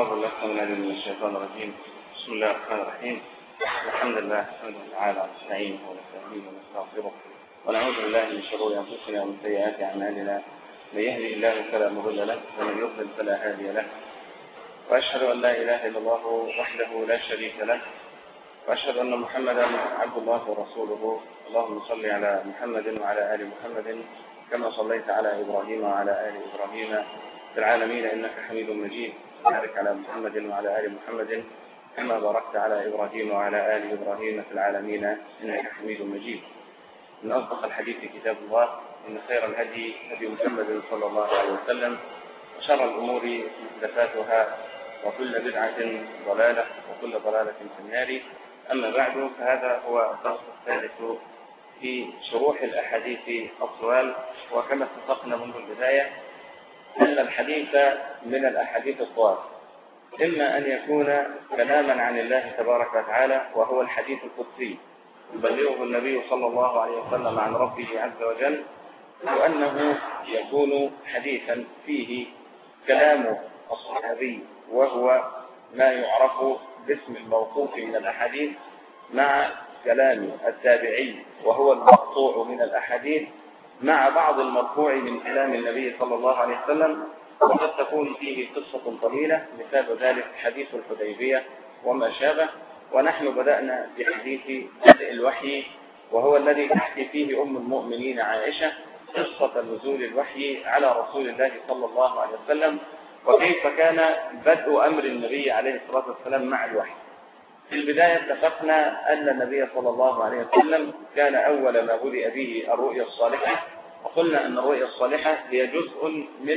أعوذ بالله من الشيطان الرجيم بسم الله الرحمن الرحيم الحمد لله نحمده تعالى ونستعينه ونستهديه ونستغفره ونعوذ بالله من شرور أنفسنا ومن سيئات أعمالنا من يهدي الله فلا مضل له ومن يضلل فلا هادي له وأشهد أن لا إله إلا الله وحده لا شريك له وأشهد أن محمدا عبد الله ورسوله اللهم صل على محمد وعلى آل محمد كما صليت على إبراهيم وعلى آل إبراهيم في العالمين إنك حميد مجيد بارك على محمد وعلى آل محمد كما باركت على إبراهيم وعلى آل إبراهيم في العالمين إنك حميد مجيد من أصدق الحديث كتاب الله إن خير الهدي هدي محمد صلى الله عليه وسلم وشر الأمور محدثاتها وكل بدعة ضلالة وكل ضلالة في النار أما بعد فهذا هو الدرس الثالث في شروح الأحاديث الطوال وكما اتفقنا منذ البداية أن الحديث من الأحاديث الطوال إما أن يكون كلاما عن الله تبارك وتعالى وهو الحديث القدسي يبلغه النبي صلى الله عليه وسلم عن ربه عز وجل وأنه يكون حديثا فيه كلام الصحابي وهو ما يعرف باسم الموقوف من الأحاديث مع كلام التابعي وهو المقطوع من الأحاديث مع بعض المرفوع من كلام النبي صلى الله عليه وسلم وقد تكون فيه قصة طويلة مثال ذلك حديث الحديبية وما شابه ونحن بدأنا بحديث بدء الوحي وهو الذي تحكي فيه أم المؤمنين عائشة قصة نزول الوحي على رسول الله صلى الله عليه وسلم وكيف كان بدء أمر النبي عليه الصلاة والسلام مع الوحي في البداية اتفقنا أن النبي صلى الله عليه وسلم كان أول ما بدأ به الرؤيا الصالحة وقلنا أن الرؤيا الصالحة هي جزء من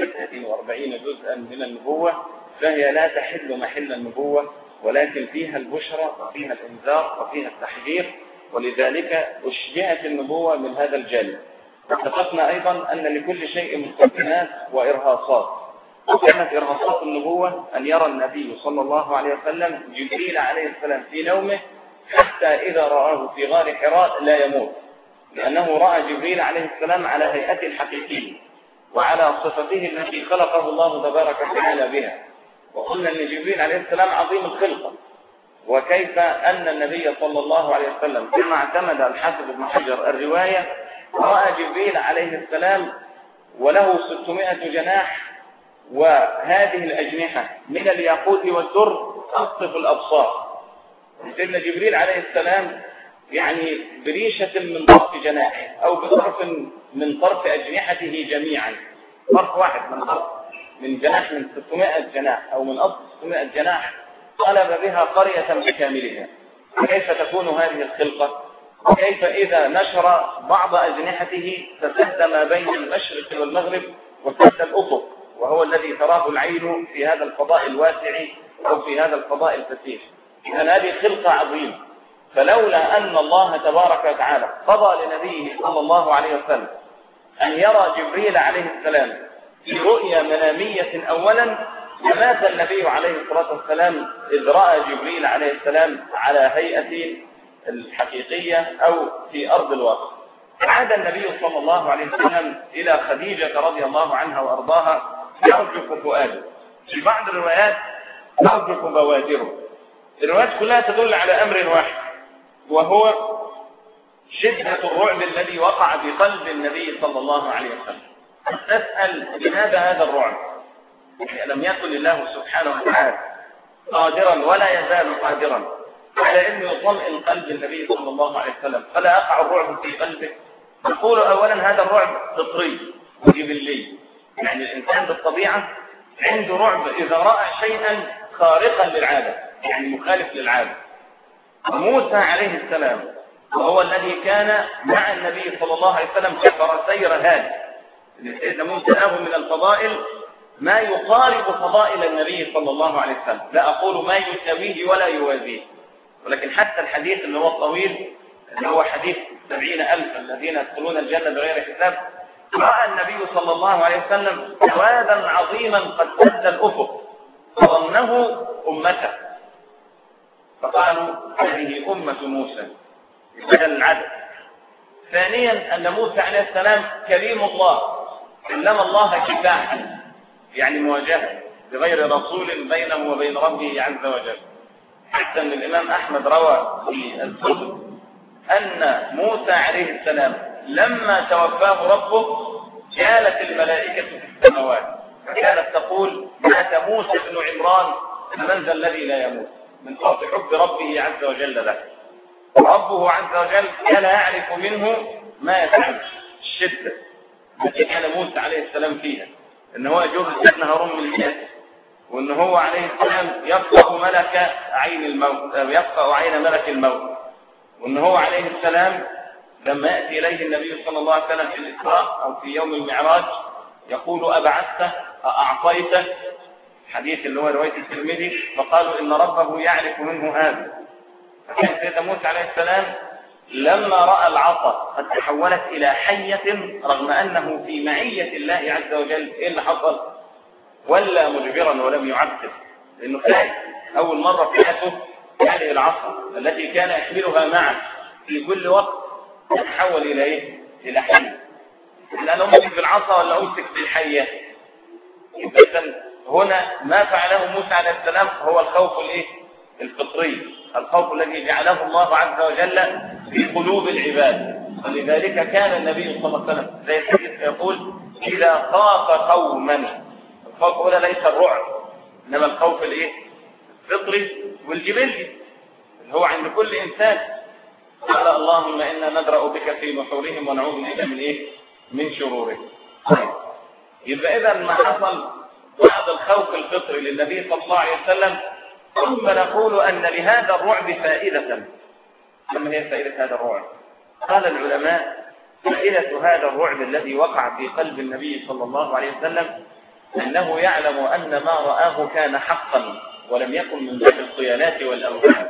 46 جزءا من النبوة فهي لا تحل محل النبوة ولكن فيها البشرى وفيها الإنذار وفيها التحذير ولذلك أشبعت النبوة من هذا الجانب اتفقنا أيضا أن لكل شيء مقدمات وإرهاصات وكانت إرهاصات النبوة أن يرى النبي صلى الله عليه وسلم جبريل عليه السلام في نومه حتى إذا رآه في غار حراء لا يموت لأنه رأى جبريل عليه السلام على هيئته الحقيقية وعلى صفته التي خلقه الله تبارك وتعالى بها وقلنا أن جبريل عليه السلام عظيم الخلقة وكيف أن النبي صلى الله عليه وسلم كما اعتمد الحافظ ابن حجر الرواية رأى جبريل عليه السلام وله 600 جناح وهذه الأجنحة من الياقوت والدر تصف الأبصار سيدنا جبريل عليه السلام يعني بريشة من طرف جناح أو بطرف من طرف أجنحته جميعا طرف واحد من طرف من جناح من 600 جناح أو من أصل 600 جناح طلب بها قرية بكاملها كيف تكون هذه الخلقة وكيف إذا نشر بعض أجنحته فسد ما بين المشرق والمغرب وسد الأفق وهو الذي تراه العين في هذا الفضاء الواسع أو في هذا الفضاء الفسيح إذن هذه خلقة عظيمة فلولا أن الله تبارك وتعالى قضى لنبيه صلى الله عليه وسلم أن يرى جبريل عليه السلام في رؤيا منامية أولا فمات النبي عليه الصلاة والسلام إذ رأى جبريل عليه السلام على هيئة الحقيقية أو في أرض الواقع عاد النبي صلى الله عليه وسلم إلى خديجة رضي الله عنها وأرضاها يرجف فؤاده في بعض الروايات يرجف بوادره الروايات كلها تدل على أمر واحد وهو شدة الرعب الذي وقع في قلب النبي صلى الله عليه وسلم تسأل لماذا هذا الرعب لم يكن الله سبحانه وتعالى قادرا ولا يزال قادرا على أن يطمئن قلب النبي صلى الله عليه وسلم فلا يقع الرعب في قلبه نقول أولا هذا الرعب فطري وجبلي يعني الإنسان بالطبيعة عنده رعب إذا رأى شيئا خارقا للعادة يعني مخالف للعادة موسى عليه السلام وهو الذي كان مع النبي صلى الله عليه وسلم كفرسي رهان سيدنا موسى له من الفضائل ما يقارب فضائل النبي صلى الله عليه وسلم لا أقول ما يساويه ولا يوازيه ولكن حتى الحديث اللي هو الطويل اللي هو حديث سبعين ألف الذين يدخلون الجنة بغير حساب رأى النبي صلى الله عليه وسلم سوادا عظيما قد سد الأفق فظنه أمته فقالوا هذه أمة موسى بدل العدد ثانيا أن موسى عليه السلام كريم الله علم الله كفاحا يعني مواجهة بغير رسول بينه وبين ربه عز وجل حتى ان الامام احمد روى في الكتب ان موسى عليه السلام لما توفاه ربه جالت الملائكه في السماوات فكانت تقول مات موسى بن عمران فمن ذا الذي لا يموت من فرط حب ربه عز وجل له ربه عز وجل كان يعرف منه ما يفعل الشده التي كان موسى عليه السلام فيها ان هو يجر سيدنا هارون من الناس وان هو عليه السلام يفقه ملك عين الموت يفقه عين ملك الموت وان هو عليه السلام لما ياتي اليه النبي صلى الله عليه وسلم في الاسراء او في يوم المعراج يقول ابعثته اعطيته حديث اللي هو روايه الترمذي فقالوا ان ربه يعرف منه هذا فكان سيدنا موسى عليه السلام لما راى العصا قد تحولت الى حيه رغم انه في معيه الله عز وجل ايه اللي حصل؟ ولا مجبرا ولم يعبد لانه خايف اول مره في حياته هذه العصا التي كان يحملها معه في كل وقت تتحول الى ايه؟ الى حيه الان امسك بالعصا ولا امسك بالحيه؟ اذا هنا ما فعله موسى عليه السلام هو الخوف الايه؟ الفطري الخوف الذي جعله الله عز وجل في قلوب العباد ولذلك كان النبي صلى الله عليه وسلم زي الحديث يقول اذا خاف قوما الخوف هنا ليس الرعب انما الخوف الايه؟ الفطري والجبلي اللي هو عند كل انسان قال اللهم انا ندرا بك في نحورهم ونعوذ بك من ايه؟ من شرورهم. طيب يبقى اذا ما حصل بعد الخوف الفطري للنبي صلى الله عليه وسلم ثم نقول ان لهذا الرعب فائده. ما هي فائده هذا الرعب؟ قال العلماء فائده هذا الرعب الذي وقع في قلب النبي صلى الله عليه وسلم انه يعلم ان ما رآه كان حقا ولم يكن من باب الخيالات والاوهام.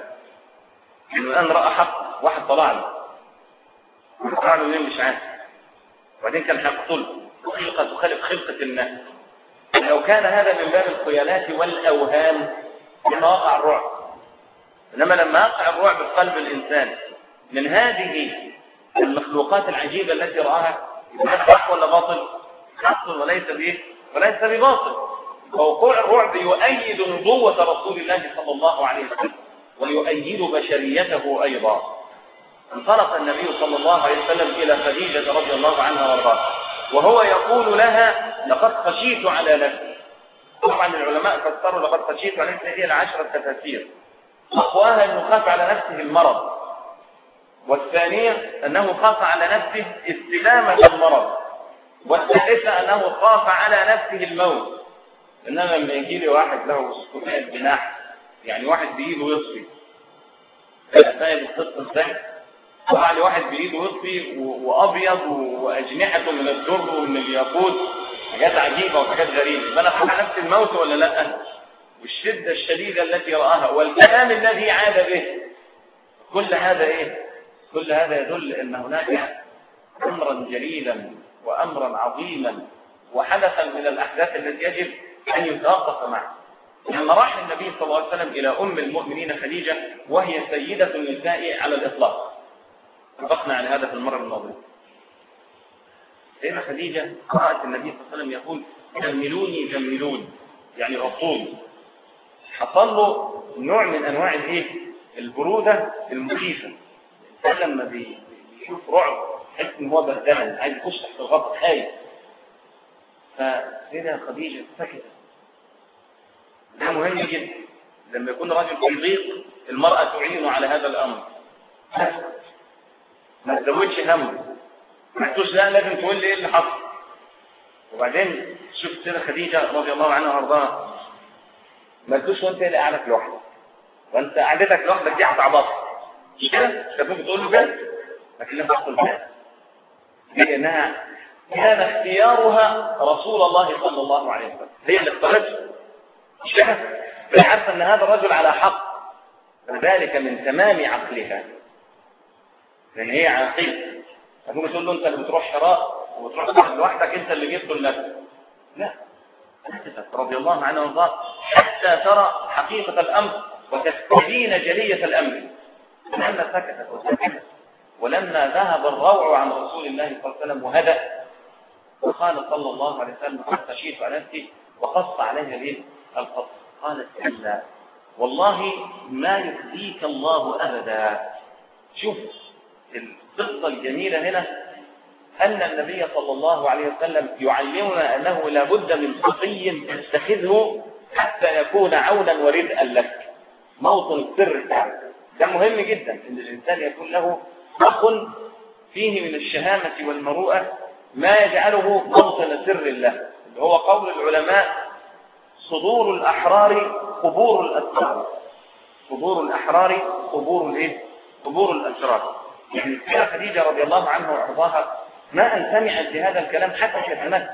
انه الان راى حق واحد طلع له طلع له منين مش عارف وبعدين كان هيقتله خلقه تخالف خلقه الناس لو كان هذا من باب الخيالات والاوهام لما وقع الرعب انما لما يقع الرعب في قلب الانسان من هذه المخلوقات العجيبه التي راها يبقى حق ولا باطل؟ حق وليس بايه؟ وليس بباطل ووقوع الرعب يؤيد نبوه رسول الله صلى الله عليه وسلم ويؤيد بشريته ايضا انطلق النبي صلى الله عليه وسلم الى خديجه رضي الله عنها وارضاها وهو يقول لها لقد خشيت على نفسي طبعا العلماء فسروا لقد خشيت على نفسي هي العشره تفاسير اقواها انه خاف على نفسه المرض والثانيه انه خاف على نفسه استلامه المرض والثالثه انه خاف على نفسه الموت انما لما يجي لي واحد له سكوتات جناح يعني واحد بايده يطفي فاهم القصه ازاي؟ طبعا واحد بايده يطفي وابيض واجنحته من الدر ومن الياقوت حاجات عجيبه وحاجات غريبه فانا خاف على نفس الموت ولا لا؟ والشده الشديده التي راها والكلام الذي عاد به كل هذا ايه؟ كل هذا يدل ان هناك امرا جليلا وامرا عظيما وحدثا من الاحداث التي يجب ان يتوقف معه لما راح النبي صلى الله عليه وسلم الى ام المؤمنين خديجه وهي سيده النساء على الاطلاق اتفقنا على هذا في المره الماضيه سيدة خديجة رأت النبي صلى الله عليه وسلم يقول جملوني جملوني يعني غطوني حصل له نوع من انواع الايه البروده المخيفه الانسان لما بيشوف رعب يحس ان هو بهدلن عايز يخش تحت الغطاء خايف فسيدة خديجة سكتت ده مهم جدا لما يكون رجل في ضيق المرأة تعينه على هذا الأمر ما تزودش همه ما تقولش لا لازم تقول لي ايه اللي حصل وبعدين شوف سيدة خديجة رضي الله عنها وارضاها ما تقولش وانت اللي قاعدك لوحدك وانت قعدتك لوحدك دي هتعبطك مش كده؟ كانت ممكن تقول له كده لكن لم تقل كده لانها كان اختيارها رسول الله صلى الله عليه وسلم هي اللي اختارته مش كده؟ فهي عارفه ان هذا الرجل على حق وذلك من تمام عقلها لان هي عاقله هتقوم تقول له انت اللي بتروح حراء وتروح تقعد لوحدك انت اللي جبته لنفسك لا سكتت رضي الله عنها وارضاها حتى ترى حقيقه الامر وتستبين جليه الامر لما سكتت وسكتت ولما ذهب الروع عن رسول الله صلى الله عليه وسلم وهدأ وقال صلى الله عليه وسلم قد خشيت على نفسي وقص عليها الايه؟ القصر قالت كلا والله ما يخزيك الله أبدا شوف القصة الجميلة هنا أن النبي صلى الله عليه وسلم يعلمنا أنه لابد من صفي تتخذه حتى يكون عونا وردءا لك موطن السر بتاعك ده مهم جدا ان الانسان يكون له اخ فيه من الشهامة والمروءة ما يجعله موطن سر الله اللي هو قول العلماء صدور الأحرار قبور الأسرار صدور الأحرار قبور الايه؟ قبور الأسرار يعني السيدة خديجة رضي الله عنها وأرضاها ما أن سمعت بهذا الكلام حتى كتمت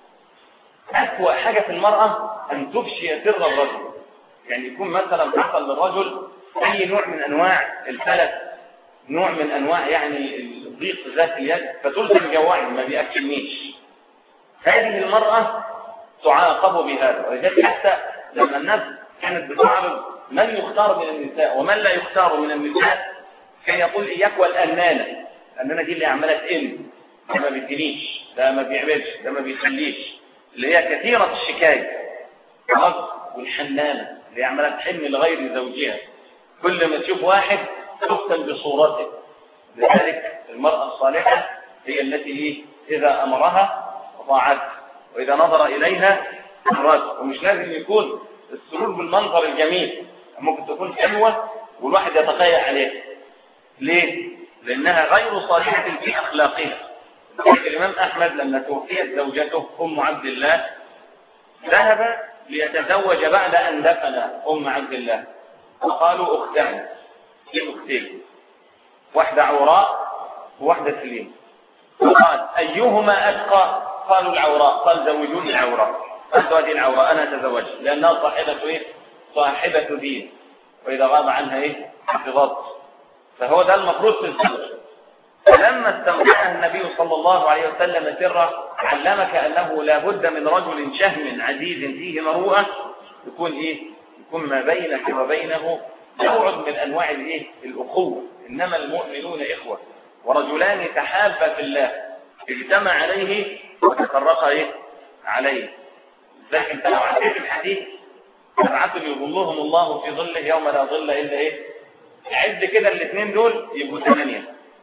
أسوأ حاجة في المرأة أن تفشي سر الرجل يعني يكون مثلا حصل للرجل أي نوع من أنواع الفلس نوع من أنواع يعني الضيق ذات اليد فتلزم جوعي ما بيأكلنيش هذه المرأة تعاقب بهذا ولذلك حتى لما الناس كانت بتعرض من يختار من النساء ومن لا يختار من النساء كان يقول إياك والأنانة الأنانة دي اللي عمالة تقل ده ما بيدينيش ده ما بيعملش ده ما بيخليش اللي هي كثيرة الشكاية خلاص والحنانة اللي هي عمالة تحن لغير زوجها كل ما تشوف واحد تفتن بصورته لذلك المرأة الصالحة هي التي إذا أمرها أطاعته وإذا نظر إليها أمرت ومش لازم يكون السرور بالمنظر الجميل ممكن تكون حلوة والواحد يتقيأ عليها ليه؟ لأنها غير صالحة في أخلاقها الإمام أحمد لما توفيت زوجته أم عبد الله ذهب ليتزوج بعد أن دفن أم عبد الله وقالوا أختان في أختين واحدة عوراء وواحدة سليم فقال أيهما أتقى قالوا العوراء قال زوجوني العوراء قالت هذه العوراء أنا أتزوج لأنها صاحبة إيه؟ صاحبة دين وإذا غاب عنها إيه؟ حفظت فهو ده المفروض في الزوج فلما استودعها النبي صلى الله عليه وسلم سره علمك أنه لا بد من رجل شهم عزيز فيه مروءة يكون إيه؟ يكون ما بينك وبينه نوع من أنواع الإيه؟ الأخوة إنما المؤمنون إخوة ورجلان تحابا في الله اجتمع عليه وتفرقا إيه؟ عليه ذلك انت لو عديت الحديث سبعة يظلهم الله في ظله يوم لا ظل إلا إيه؟ عد كده الاثنين دول يبقوا ثمانية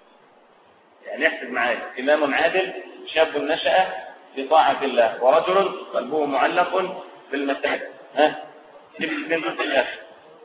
يعني احسب معايا إمام عادل شاب نشأ في طاعة الله ورجل قلبه معلق بالمساجد ها جيب الاثنين دول في الآخر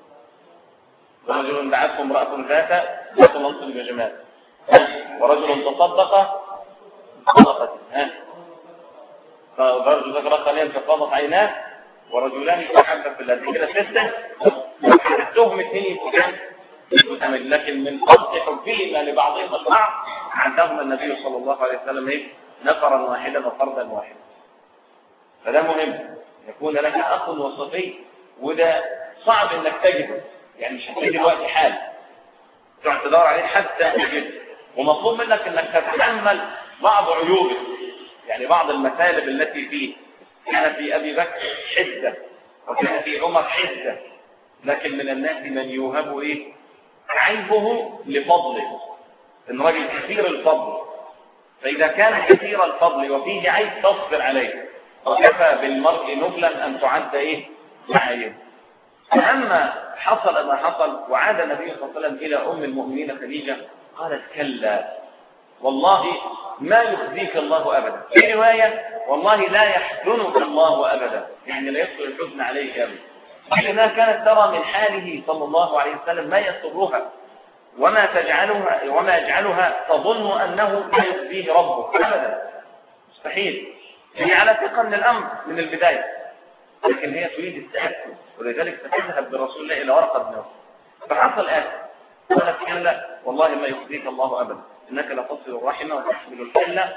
ورجل دعته امرأة ذات ذات منصب وجمال ورجل تصدق صدقة ها فرجل ذكر قليلا ففاضت عيناه ورجلان تحبب في الله كده ستة حدثتهم اثنين يبقوا لكن من فضل حبهما لبعضهم البعض عندهم النبي صلى الله عليه وسلم ايه نفرا واحدا وفردا واحدا فده مهم يكون لك اخ وصفي وده صعب انك تجده يعني مش هتلاقي دلوقتي حال تقعد تدور عليه حتى تجده ومطلوب منك انك تتحمل بعض عيوبه يعني بعض المثالب التي فيه كان في ابي بكر حده وكان في عمر حده لكن من الناس من يوهب ايه عيبه لفضله ان راجل كثير الفضل فاذا كان كثير الفضل وفيه عيب تصبر عليه وكفى بالمرء نبلا ان تعد ايه معايب فلما حصل ما حصل وعاد النبي صلى الله عليه وسلم الى ام المؤمنين خديجه قالت كلا والله ما يخزيك الله ابدا في روايه والله لا يحزنك الله ابدا يعني لا يدخل الحزن عليك ابدا لأنها كانت ترى من حاله صلى الله عليه وسلم ما يسرها وما تجعلها وما يجعلها تظن أنه لا يخزيه ربه أبدا مستحيل هي على ثقة من الأمر من البداية لكن هي تريد التأكد ولذلك ستذهب برسول الله إلى ورقة بن فحصل آخر قالت كلا والله ما يخزيك الله أبدا إنك لتصل الرحمة وتحمل الكلة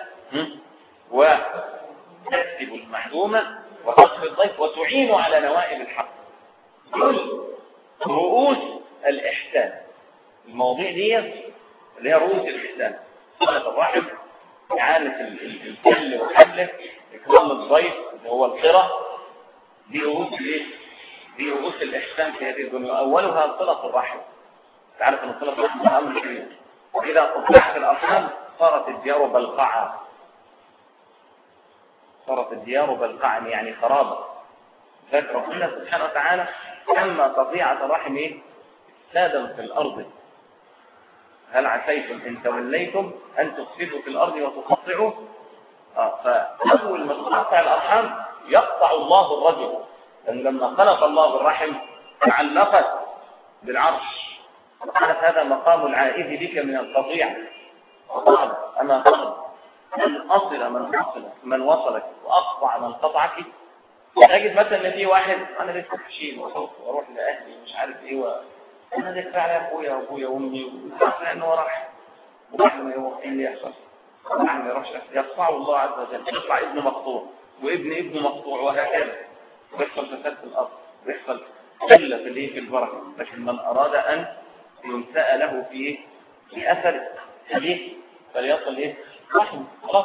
وتكسب المعلومة وتصل الضيف وتعين على نوائب الحق كل رؤوس الإحسان المواضيع دي اللي هي رؤوس الإحسان صلة الرحم إعانة الكل وحمله إكرام الضيف اللي هو القرى دي رؤوس الايه؟ دي رؤوس الإحسان في هذه الدنيا أولها صلة الرحم تعرف أن صلة الرحم أمر كبير وإذا قطعت الأرحام صارت الديار بلقعة صارت الديار بلقعا يعني خرابة ربنا سبحانه وتعالى أما قطيعة رحم إيه؟ سادا في الأرض هل عسيتم إن توليتم أن تفسدوا في الأرض وتقطعوا آه فأول ما تقطع الأرحام يقطع الله الرجل لأن لما خلق الله الرحم تعلقت بالعرش وقالت هذا مقام العائد بك من القطيع وقال أما قال من أصل من أصل من وصلك وأقطع من قطعك تجد مثلا ان في واحد انا لسه حشيم واروح لاهلي مش عارف ايه و... انا ذكر على ابويا وابويا وامي وعارف لانه هو راح وراح ما هو ايه اللي يحصل راح ما يروحش يقطعه الله عز وجل يطلع ابن مقطوع وابن ابن مقطوع وهكذا ويحصل فساد في الارض ويحصل قله في الايه في البركه لكن من اراد ان ينسأ له في في اثر حديث فليصل ايه رحمه خلاص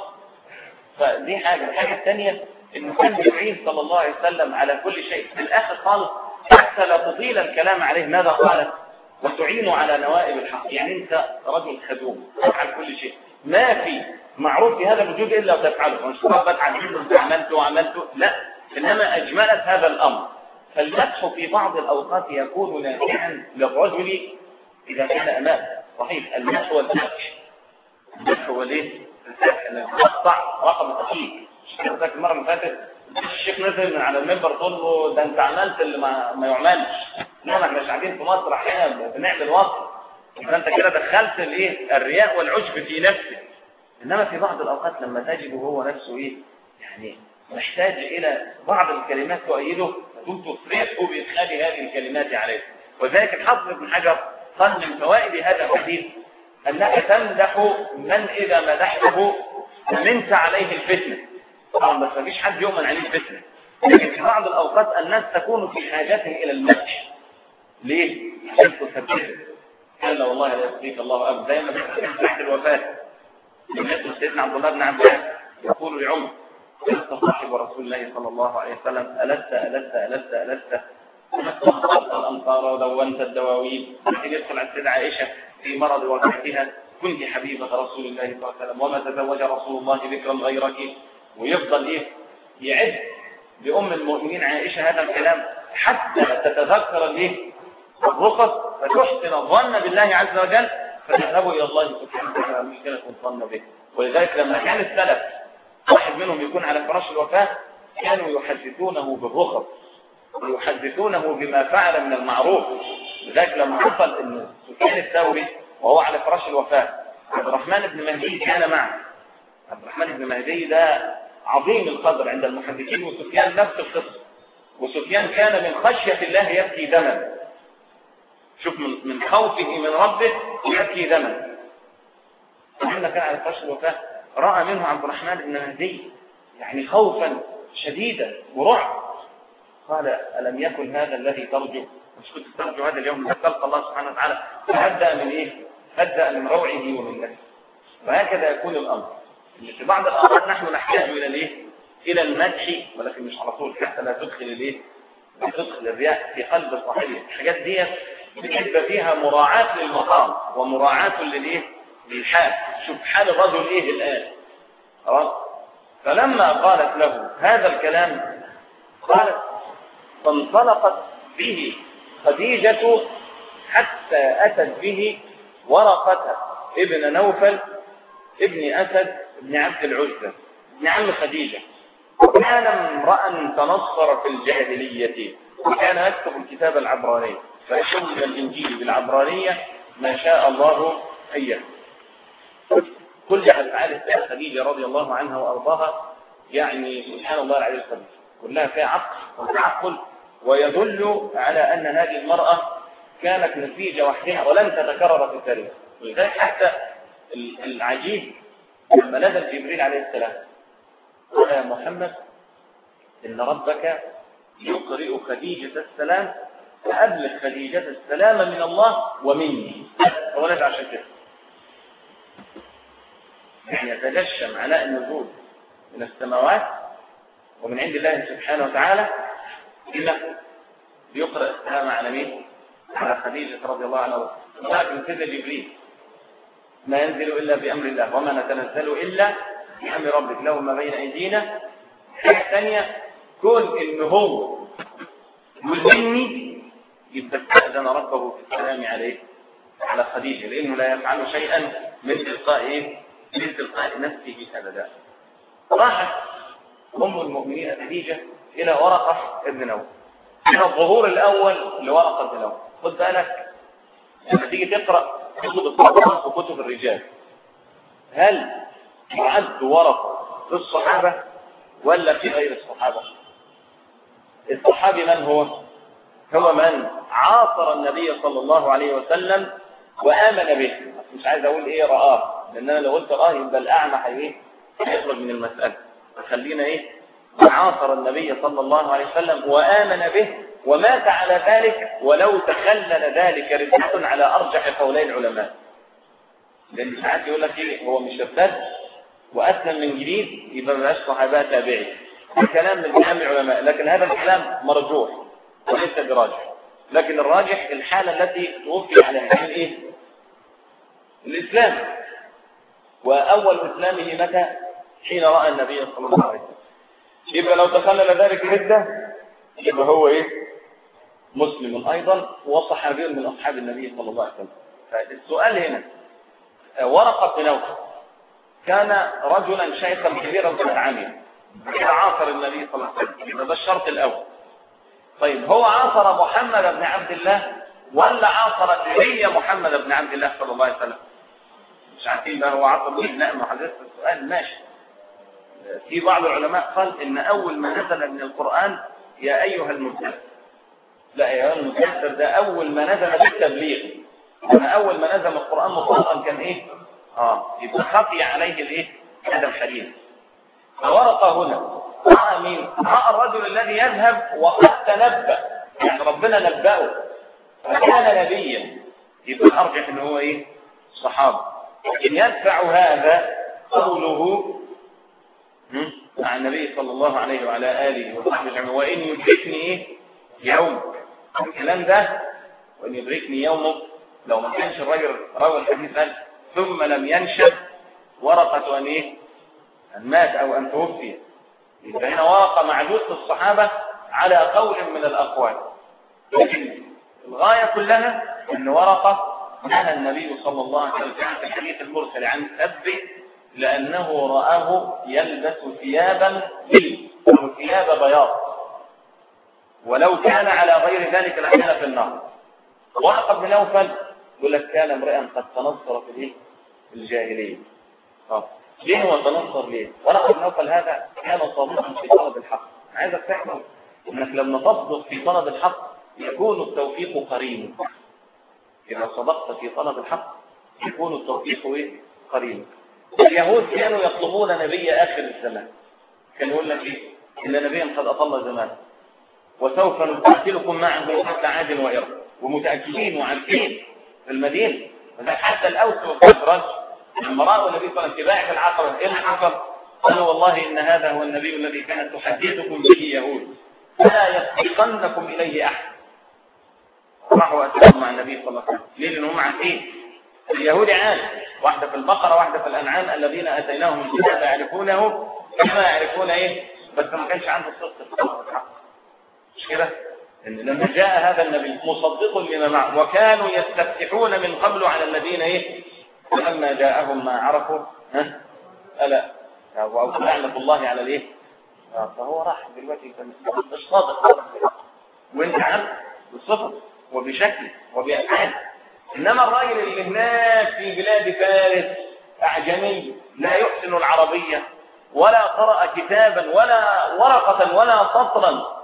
فدي حاجه الحاجه الثانيه انه كان يعين صلى الله عليه وسلم على كل شيء في الاخر خالص حتى لا تطيل الكلام عليه ماذا قال وتعين على نوائب الحق يعني انت رجل خدوم تفعل كل شيء ما في معروف في هذا الوجود الا وتفعله مش ربك عن انت عملته وعملته لا انما اجملت هذا الامر فالمدح في بعض الاوقات يكون نافعا للرجل اذا كان امامه صحيح المدح هو الفتح المدح هو ليه؟ الفتح انك تقطع رقم اخيك حضرتك المره اللي فاتت الشيخ نزل من على المنبر تقول له ده انت عملت اللي ما, ما يعملش انما احنا مش قاعدين في مصر احيانا بنعمل وصف يبقى انت كده دخلت الايه الرياء والعجب في نفسك انما في بعض الاوقات لما تجده هو نفسه ايه يعني محتاج الى بعض الكلمات تؤيده فتقوم تفرحه بادخال هذه الكلمات عليه وذلك الحافظ ابن حجر قال من فوائد هذا الحديث انك تمدح من اذا مدحته منت عليه الفتنه طبعا بس ما فيش حد يؤمن عليه الفتنه لكن في بعض الاوقات الناس تكون في حاجه الى المدح ليه؟ عشان تثبته قال والله لا يخزيك الله ابدا زي ما بعد الوفاه مثل سيدنا عبد الله بن عباس يقول لعمر انت صاحب رسول الله صلى الله عليه وسلم الست الست الست الست ومثلت الامطار ودونت الدواوين لكن يدخل على السيده عائشه في مرض وفاتها كنت حبيبه رسول الله صلى الله عليه وسلم وما تزوج رسول الله بكرا غيرك ويفضل ايه يعد لأم المؤمنين عائشة هذا الكلام حتى تتذكر الايه الرخص فتحسن الظن بالله عز وجل فتذهبوا إلى الله سبحانه وتعالى مشكلة الظن به ولذلك لما كان السلف واحد منهم يكون على فراش الوفاة كانوا يحدثونه بالرخص ويحدثونه بما فعل من المعروف لذلك لما حصل ان سفيان الثوري وهو على فراش الوفاة عبد الرحمن بن مهدي كان معه عبد الرحمن بن مهدي ده عظيم القدر عند المحدثين وسفيان نفس القصة وسفيان كان من خشية الله يبكي دما شوف من, من خوفه من ربه يبكي دما لما كان على فراش الوفاة رأى منه عبد الرحمن بن مهدي يعني خوفا شديدا ورعب قال ألم يكن هذا الذي ترجو مش كنت ترجو هذا اليوم تلقى الله سبحانه وتعالى فهدأ من إيه هدأ من روعه ومن نفسه وهكذا يكون الأمر في بعض الأوقات نحن نحتاج إلى الإيه إلى المدح ولكن مش على طول حتى لا تدخل الإيه تدخل الرياء في قلب الصحيح الحاجات دي بتبقى فيها مراعاة للمقام ومراعاة للإيه للحال شوف حال الرجل إيه الآن خلاص فلما قالت له هذا الكلام قالت فانطلقت به خديجة حتى أتت به ورقة ابن نوفل ابن أسد ابن عبد العزة ابن عم خديجة وكان امرأ تنصر في الجاهلية وكان يكتب الكتاب العبراني فيكتب من الإنجيل بالعبرانية ما شاء الله أن يكتب كل أفعال السيدة خديجة رضي الله عنها وأرضاها يعني سبحان الله العلي القدير كلها فيها عقل وتعقل ويدل على أن هذه المرأة كانت نتيجة وحدها ولن تتكرر في التاريخ ولذلك حتى العجيب لما نزل جبريل عليه السلام قال يا محمد إن ربك يقرئ خديجة السلام فأبلغ خديجة السلام من الله ومني هو نزل عشان كده يعني يتجشم عناء النزول من السماوات ومن عند الله سبحانه وتعالى إلا بيقرأ السلام على مين؟ على خديجة رضي الله عنها ولكن كذا جبريل ما ينزل إلا بأمر الله وما نتنزل إلا بأمر ربك له ما بين أيدينا حاجة ثانية كون إن هو يلهمني يبقى استأذن ربه في السلام عليه على خديجة لأنه لا يفعل شيئا من تلقاء إيه؟ من تلقاء نفسه أبدا راحت أم المؤمنين خديجة إلى ورقة ابن نوف كان الظهور الأول لورقة ابن نوف خد بالك لما تيجي تقرأ كتب الصحابة وكتب الرجال هل يعد ورقة في الصحابة ولا في غير الصحابة الصحابي من هو هو من عاصر النبي صلى الله عليه وسلم وآمن به مش عايز أقول إيه رآه لأن أنا لو قلت رآه يبقى الأعمى هي هيخرج من المسألة فخلينا إيه عاصر النبي صلى الله عليه وسلم وآمن به ومات على ذلك ولو تخلل ذلك ردة على أرجح قولي العلماء لأن ساعات يقول لك إيه هو مش ارتد وأسلم من جديد يبقى ما بقاش صحابة تابعي الكلام من كلام العلماء لكن هذا الكلام مرجوح وليس براجح لكن الراجح الحالة التي توفي عليها كان إيه الإسلام وأول إسلامه متى حين رأى النبي صلى الله عليه وسلم يبقى لو تخلل ذلك ردة يبقى هو إيه مسلم أيضا وصحابي من أصحاب النبي صلى الله عليه وسلم فالسؤال هنا ورقة بن كان رجلا شيخا كبيرا في العامية عاصر النبي صلى الله عليه وسلم ده الشرط الأول طيب هو عاصر محمد بن عبد الله ولا عاصر النبي محمد بن عبد الله صلى الله عليه وسلم مش عارفين بقى هو عاصر مين لا ما حدثت السؤال ماشي في بعض العلماء قال ان اول ما نزل من القرآن يا ايها المدثر لا يا ايها المدثر ده اول ما نزل بالتبليغ انا اول ما نزل القرآن مطلقا كان ايه اه يبقى خفي عليه الايه هذا الحديث فورقة هنا رأى مين رأى الرجل الذي يذهب وقد تنبأ يعني ربنا نبأه فكان نبيا يبقى الأرجح ان هو ايه صحابة إن يدفع هذا قوله مع النبي صلى الله عليه وعلى آله وصحبه أجمعين وإن يدركني إيه يوم الكلام ده وإن يدركني يوم لو ما كانش الرجل روى الحديث قال ثم لم ينشب ورقة أن إيه أن مات أو أن توفي يبقى هنا ورقة معدود في الصحابة على قول من الأقوال لكن الغاية كلها أن ورقة نهى النبي صلى الله عليه وسلم في الحديث المرسل عن سب لأنه رآه يلبس ثيابا بل أو ثياب بياض ولو كان على غير ذلك لكان في النار ورقة بن نوفل يقول لك كان امرئا قد تنصر في الايه؟ في الجاهليه طب ليه هو تنصر ليه ورقة بن نوفل هذا كان صادقا في طلب الحق عايزك تحفظ انك لما تصدق في طلب الحق يكون التوفيق قريب اذا صدقت في طلب الحق يكون التوفيق ايه قريب اليهود كانوا يطلبون نبي اخر الزمان كان يقول لك ايه ان نبيا قد اطل زمان وسوف نقاتلكم معه قتل عاد وإرم ومتأكدين وعارفين في المدينة حتى الأوس والخزرج لما رأوا النبي صلى الله عليه وسلم في العقبة إيه اللي حصل؟ قالوا والله إن هذا هو النبي الذي كانت تحدثكم به يهود فلا يسبقنكم إليه أحد راحوا أسلموا مع النبي صلى الله عليه وسلم ليه؟ لأنهم عارفين اليهود عاد واحدة في البقرة واحدة في الأنعام الذين أتيناهم الكتاب يعرفونه كما يعرفون إيه بس ما كانش عنده الصدق في الحق مش كده ان لما جاء هذا النبي مصدق لما معه وكانوا يستفتحون من قبل على الذين ايه فلما جاءهم ما عرفوا ها الا او لعنه الله على الايه فهو راح دلوقتي مش صادق وانت عارف بالصفر وبشكل وبأفعال انما الراجل اللي هناك في بلاد فارس اعجمي لا يحسن العربيه ولا قرأ كتابا ولا ورقة ولا سطرا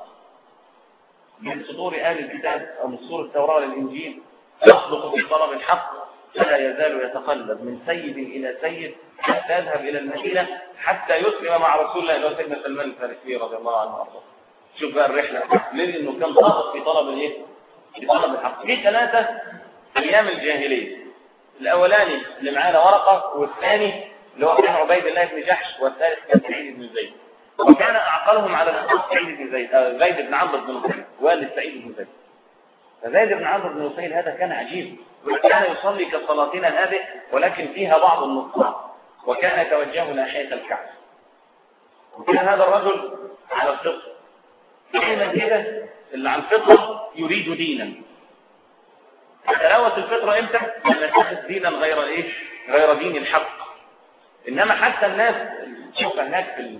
من صدور آل الكتاب أو من صدور التوراة للإنجيل يصدق في طلب الحق فلا يزال يتقلب من سيد إلى سيد حتى يذهب إلى المدينة حتى يسلم مع رسول الله اللي هو سيدنا سلمان الفارسي رضي الله عنه وارضاه شوف بقى الرحلة ليه إنه كان صادق في طلب الإيه؟ في طلب الحق في ثلاثة أيام الجاهلية الأولاني اللي معانا ورقة والثاني اللي هو كان عبيد الله بن جحش والثالث كان سعيد بن زيد وكان أعقلهم على الأساس سعيد بن زيد آه زيد بن عمرو بن نصير والد سعيد بن زيد فزيد بن عمرو بن نصير هذا كان عجيب وكان يصلي كصلاتنا هذه ولكن فيها بعض النقصان وكان يتوجه ناحية الكعبة وكان هذا الرجل على الفطر دائما كده اللي عن فطرة يريد دينا تتلوث الفطرة امتى؟ لما تاخذ دينا غير ايه؟ غير دين الحق انما حتى الناس تشوف هناك في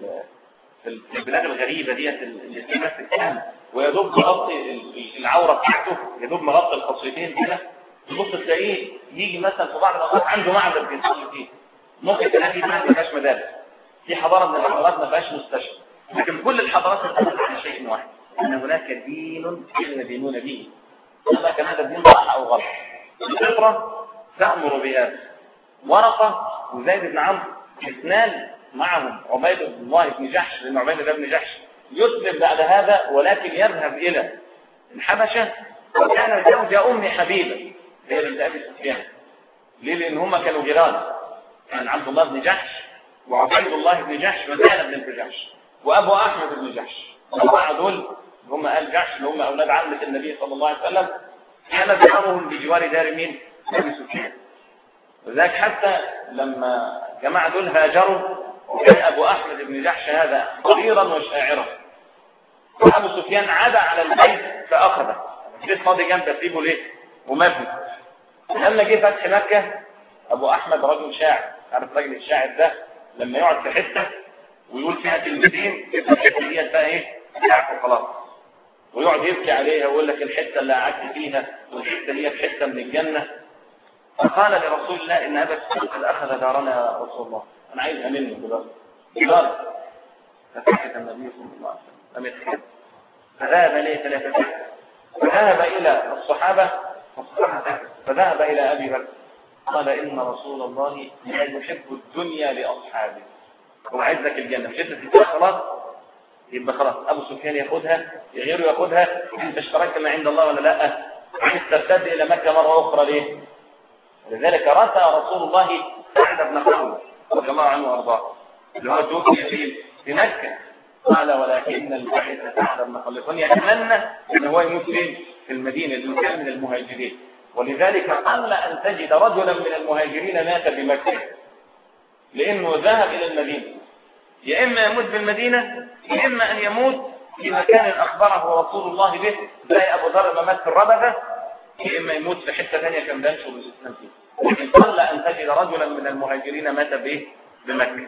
في البلاد الغريبة ديت اللي في ناس الكلام ويدوب مغطي العورة بتاعته يدوب مغطي الخصيتين كده تبص تلاقيه يجي مثلا في بعض الاوقات عنده معبد بيصلي فيه ممكن تلاقي ما فيهاش مدارس في حضاره من الحضارات ما فيهاش مستشفى لكن كل الحضارات تتفق على شيء واحد ان هناك دين يدينون به هذا كان هذا الدين صح او غلط الفطره تامر بهذا ورقه وزيد بن عمرو اثنان معهم عبيد بن الله بن جحش لان عبيد الله بن جحش يسلم بعد هذا ولكن يذهب الى الحبشه وكان زوج ام حبيبه هي بنت ابي سفيان ليه لان هم كانوا جيران كان عبد الله بن جحش وعبيد الله بن جحش وزينب بنت جحش وابو احمد بن جحش الاربعه دول هم ال جحش اللي هم اولاد عمه النبي صلى الله عليه وسلم كان دارهم بجوار دار مين؟ ابي سفيان وذلك حتى لما جماعه دول هاجروا وكان ابو احمد بن جحش هذا صغيرا وشاعرا وابو سفيان عاد على البيت فاخذه البيت فاضي جنب تسيبه ليه؟ ومبني لما جه فتح مكه ابو احمد رجل شاعر عارف راجل الشاعر ده لما يقعد في حته ويقول فيها كلمتين يبقى الحته ديت بقى ايه يعرف خلاص ويقعد يبكي عليها ويقول لك الحته اللي قعدت فيها والحته ديت حته من الجنه فقال لرسول الله ان ابا سفيان قد اخذ دارنا يا رسول الله انا عايزها منه دلوقتي دار فسكت النبي صلى الله عليه وسلم لم يتحدث فذهب اليه ثلاثه فذهب الى الصحابه فالصحابه فذهب الى ابي بكر قال إن رسول الله لا يحب الدنيا لأصحابه هو عايز لك الجنة مش انت تديها خلاص يبقى خلاص أبو سفيان ياخدها غيره ياخدها أنت اشتركت ما عند الله ولا لا عايز ترتد إلى مكة مرة أخرى ليه لذلك رثى رسول الله سعد بن خالد رضي الله عنه وارضاه اللي هو توفي في في مكة قال ولكن البحث سعد بن خالد يتمنى ان هو يموت فين في المدينة اللي كان من المهاجرين ولذلك قل أن تجد رجلا من المهاجرين مات بمكة لأنه ذهب إلى المدينة يا إما يموت بالمدينة يا إما أن يموت في مكان أخبره رسول الله به زي أبو ذر ما مات في الربذة يا إما يموت في حتة ثانية كان بينشر الإسلام فيه لكن قل أن تجد رجلا من المهاجرين مات به بمكة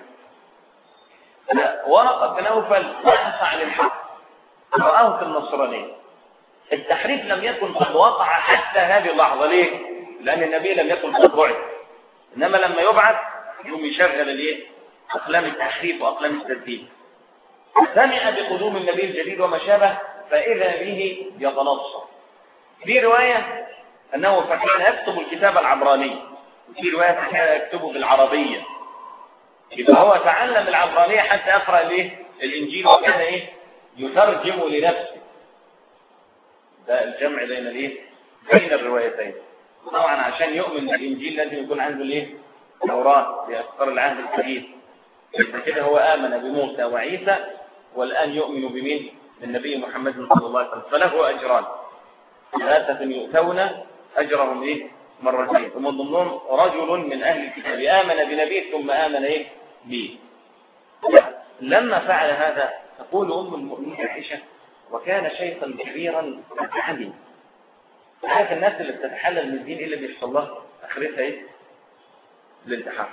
ورقة بن نوفل بحث عن الحق رآه في النصرانية التحريف لم يكن قد وقع حتى هذه اللحظة ليه؟ لأن النبي لم يكن قد بعث إنما لما يبعث يقوم يشغل الايه؟ أقلام التحريف وأقلام التسديد سمع بقدوم النبي الجديد وما شابه فإذا به يتنصر في رواية أنه فكان يكتب الكتاب العبراني وفي رواية كان يكتبه بالعربية إذا هو تعلم العبرانية حتى يقرأ الايه؟ الإنجيل وكان إيه؟ يترجم لنفسه ده الجمع بين الايه بين الروايتين طبعا عشان يؤمن بالانجيل لازم يكون عنده الايه توراة بأفكار العهد الجديد كده هو آمن بموسى وعيسى والآن يؤمن بمين بالنبي محمد صلى الله عليه وسلم فله أجران ثلاثة يؤتون أجرهم إيه مرتين ومن ضمنهم رجل من أهل الكتاب آمن بنبي ثم آمن إيه به لما فعل هذا تقول أم المؤمنين عائشة وكان شيخا كبيرا عالي عارف الناس اللي بتتحلل من الدين ايه اللي بيحصل لها اخرتها ايه الانتحار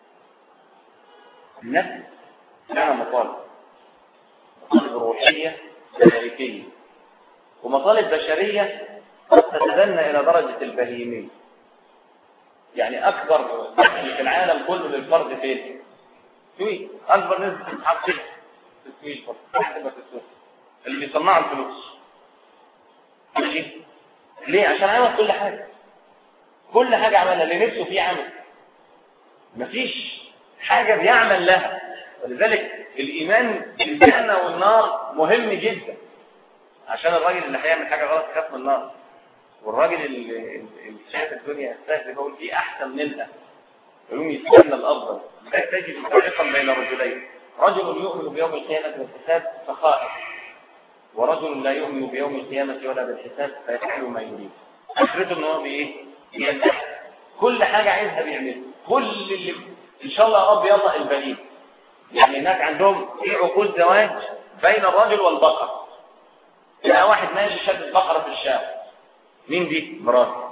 النفس لها مطالب مطالب روحيه ملائكيه ومطالب بشريه قد تتدنى الى درجه البهيميه يعني اكبر دخل في العالم كله للفرد فين سويد اكبر نسبه انتحار في السويد تحت في السويد اللي بيصنعوا الفلوس ماشي ليه عشان عمل كل حاجه كل حاجه عملها اللي نفسه فيه عمل مفيش حاجه بيعمل لها ولذلك الايمان بالجنه والنار مهم جدا عشان الراجل اللي هيعمل حاجه غلط يخاف من النار والراجل اللي شايف الدنيا سهل يقول في احسن منها يقوم يستنى الافضل لا تجد فرقا بين رجلين رجل يؤمن بيوم القيامه والحساب فخائف ورجل لا يؤمن بيوم القيامة ولا بالحساب فيفعل ما يريد اخرته ان هو بايه ينجح كل حاجة عايزها بيعملها كل اللي ان شاء الله يا رب يلا البنين يعني هناك عندهم في عقود زواج بين الرجل والبقر تلاقي واحد ماشي شد بقرة في الشارع مين دي؟ مراتي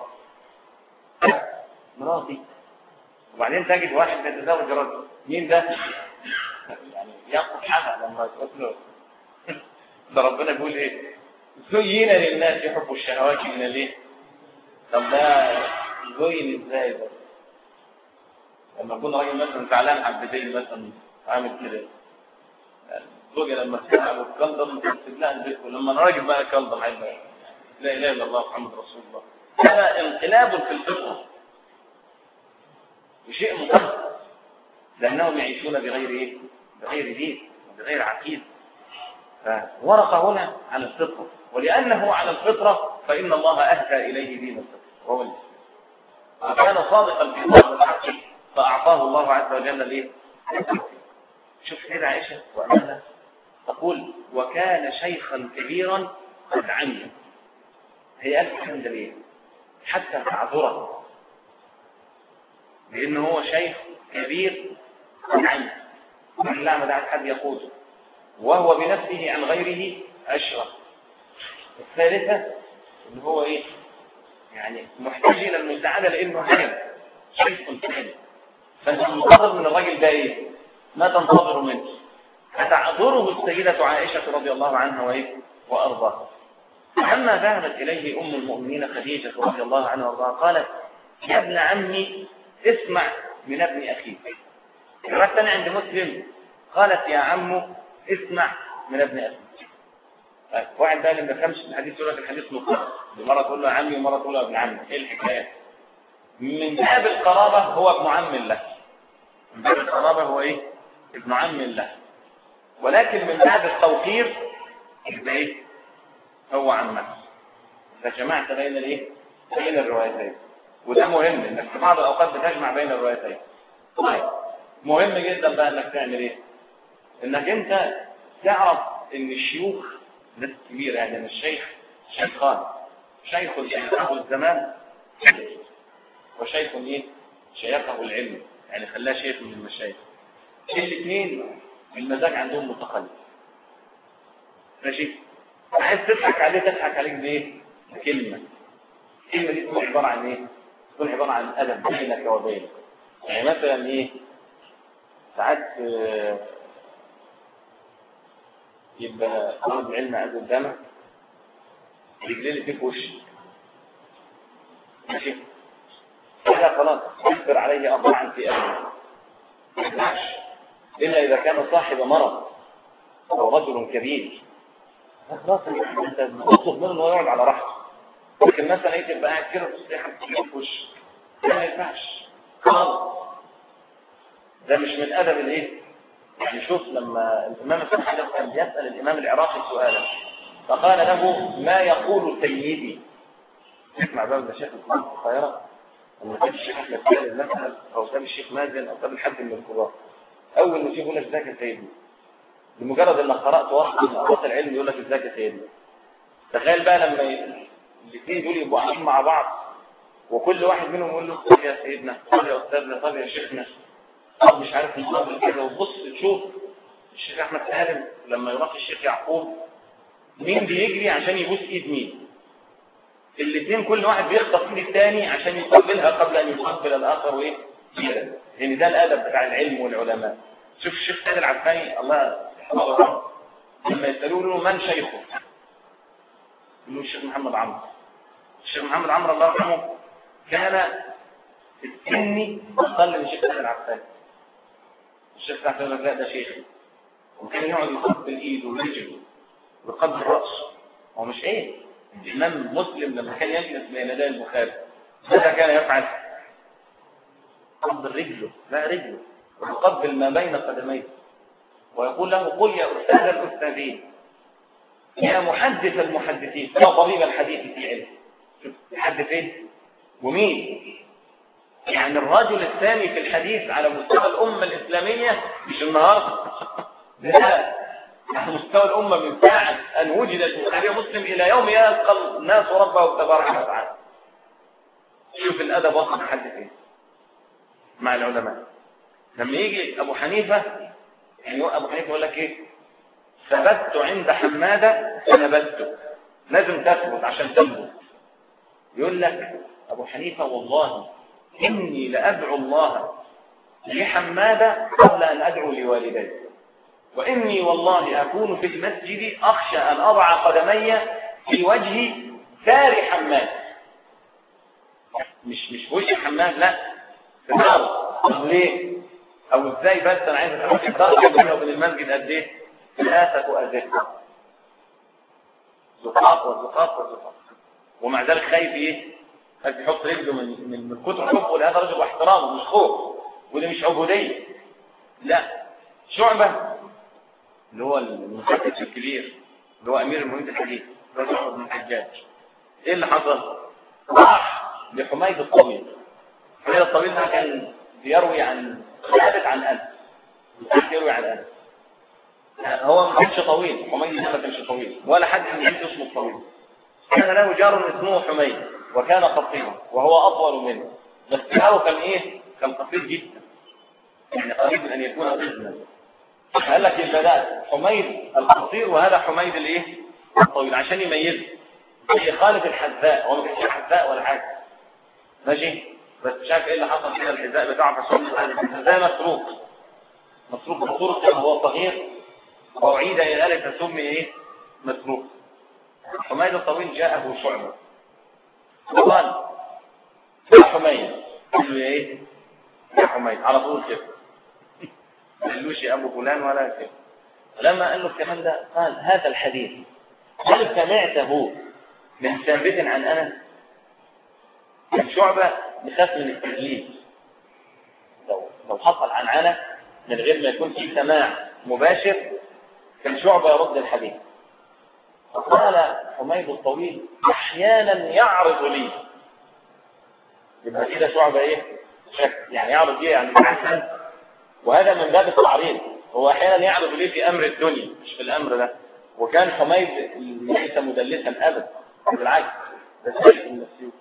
مراتي وبعدين تجد واحد بيتزوج رجل مين ده؟ يعني ياخد حاجة لما تقول له ده ربنا بيقول ايه؟ زين للناس يحبوا الشهوات من الايه؟ طب ده زين ازاي ده؟ لما يكون راجل مثلا زعلان حبتين مثلا عامل كده الزوجه لما تسمع وتكلم تكتب لها البيت ولما الراجل بقى يكلم هيبقى لا اله الا الله محمد رسول الله هذا انقلاب في الفطره وشيء مقدس لانهم يعيشون بغير ايه؟ بغير دين وبغير عقيده فورق هنا على الفطره ولانه على الفطره فان الله اهدى اليه دين الفطره وهو الاسلام وكان صادقا في طلب الحق فاعطاه الله عز وجل الايه؟ شوف كده عائشه وامانها تقول وكان شيخا كبيرا قد عمي هي قالت الكلام ده ليه؟ حتى تعذره لأنه هو شيخ كبير قد عمي الأعمى ده حد يقوده وهو بنفسه عن غيره أشرف الثالثة اللي هو إيه؟ يعني محتاج إلى المساعدة لأنه هرم شيخ ثاني فأنت منتظر من الراجل ده إيه؟ ما تنتظر منه فتعذره السيدة عائشة رضي الله عنها وإيه؟ وأرضاها لما ذهبت إليه أم المؤمنين خديجة رضي الله عنها وأرضاها قالت يا ابن عمي اسمع من ابن أخيك الرواية عند مسلم قالت يا عم اسمع من ابن أخيك طيب واحد بقى اللي ما بيفهمش الحديث يقول لك الحديث مطلق مرة تقول له عمي ومرة تقول له ابن عمي ايه الحكاية؟ من باب القرابة هو ابن عم له من باب القرابة هو ايه؟ ابن عم له ولكن من باب التوقير يبقى ايه؟ هو عمك فجمعت بين الايه؟ بين الروايتين وده مهم انك في بعض الاوقات بتجمع بين الروايتين طيب مهم جدا بقى انك تعمل ايه؟ انك انت تعرف ان الشيوخ ناس كبيرة يعني ان الشيخ شيخان شيخ شيخه الزمان وشيخ ايه؟ شيخه العلم يعني خلاه شيخ من المشايخ الاثنين المزاج عندهم متقلب ماشي عايز تضحك عليه تضحك عليك بايه؟ بكلمه الكلمه دي تكون عباره عن ايه؟ تكون عباره عن ادب بينك وبينه يعني مثلا ايه؟ ساعات يبقى طالب العلم قاعد قدامك رجليه اللي في وشك ماشي كده خلاص اصبر عليه أربعا في أبنه ما ينفعش إلا إذا كان صاحب مرض أو رجل كبير خلاص انت بتطلب منه انه يقعد على راحته لكن مثلا ايه تبقى قاعد كده تصيح في وش ما ينفعش خلاص ده مش من ادب الايه يعني شوف لما الامام الصحابي كان بيسال الامام العراقي سؤالا فقال له ما يقول سيدي اسمع بقى ده شيخ القاهره لما كان الشيخ احمد سالم مثلا او كان الشيخ مازن او كان حد من الكبار اول ما يقول لك ازيك يا سيدي بمجرد انك قرات ورقه من اوراق العلم يقول لك ازيك يا سيدي تخيل بقى لما الاثنين دول يبقوا قاعدين مع بعض وكل واحد منهم يقول له طب يا سيدنا طب يا استاذنا طب يا شيخنا طب مش عارف نقابل كده وتبص تشوف الشيخ احمد سالم لما يروح الشيخ يعقوب مين بيجري عشان يبوس ايد مين الاثنين كل واحد بيخطف ايد الثاني عشان يقبلها قبل ان يقبل الاخر وايه كده يعني ده الادب بتاع العلم والعلماء شوف الشيخ سيد العفاني الله يحفظه لما يسالوه له من شيخه يقولوا الشيخ محمد عمرو الشيخ محمد عمرو الله يرحمه كان السني اقل من الشيخ سيد العفاني الشيخ سيد العفاني لا ده شيخي وكان يقعد يقبل ايده ورجله ويقبل راسه هو مش ايه الامام مسلم لما كان يجلس بين يدي البخاري ماذا كان يفعل قبل رجله لا رجله ويقبل ما بين قدميه ويقول له قل يا أستاذ الأستاذين يا محدث المحدثين يا طبيب الحديث في علم شوف محدثين ومين يعني الرجل الثاني في الحديث على مستوى الأمة الإسلامية مش النهاردة لا على مستوى الأمة من ساعة أن وجدت البخاري مسلم إلى يوم يلقى الناس ربه تبارك وتعالى شوف الأدب وصل لحد فين مع العلماء لما يجي أبو حنيفة يعني أبو حنيفة يقول لك إيه ثبت عند حمادة فنبت لازم تثبت عشان تثبت يقول لك أبو حنيفة والله إني لأدعو الله لحمادة قبل أن أدعو لوالدي وإني والله أكون في المسجد أخشى أن أضع قدمي في وجه سار حماد مش مش وجه حماد لا في الأرض طب ليه؟ أو إزاي بس أنا عايز أقول الدرجة بينه وبين المسجد قد إيه؟ ثلاثة أزقة زقاق وزقاق وزقاق ومع ذلك خايف إيه؟ خايف يحط رجله من من من كتر حبه لهذا الرجل واحترامه مش خوف ودي مش عبودية لا شعبة اللي هو المحدث الكبير اللي هو أمير المؤمنين الحديث اللي هو شعبة بن الحجاج إيه اللي حصل؟ راح لحميد الطويل حميد الطويل ده كان بيروي عن ثابت عن أنس يروي عن أنس هو ما كانش طويل حميد ده ما كانش طويل ولا حد من الجيل اسمه الطويل كان له جار اسمه حميد وكان قصيرا وهو أطول منه بس جاره كان إيه؟ كان قصير جدا يعني قريب من أن يكون طفلا قال لك البداء حميد القصير وهذا حميد الايه الطويل عشان يميزه زي خالد الحذاء هو ما كانش حذاء ولا حاجه ماشي بس مش عارف ايه اللي حصل كده الحذاء بتاعه فصل الحذاء مسروق مسروق بصورة كان هو صغير وعيد الى ذلك فسمي ايه مسروق حميد الطويل جاءه شعبة وقال يا حميد قال له ايه يا حميد على طول كده ما قالوش يا ابو فلان ولا كده لما قال له الكلام ده قال هذا الحديث هل سمعته من ثابت عن انس شعبة بخاف من التدليس لو لو حصل عن عنعنة من غير ما يكون في سماع مباشر كان شعبة يرد الحديث فقال حميد الطويل احيانا يعرض لي يبقى كده شعبة ايه شك يعني يعرض لي يعني احسن وهذا من باب التعريض هو احيانا يعرض لي في امر الدنيا مش في الامر ده وكان حميد ليس مدلسا ابدا بالعكس ده سيد من السيوف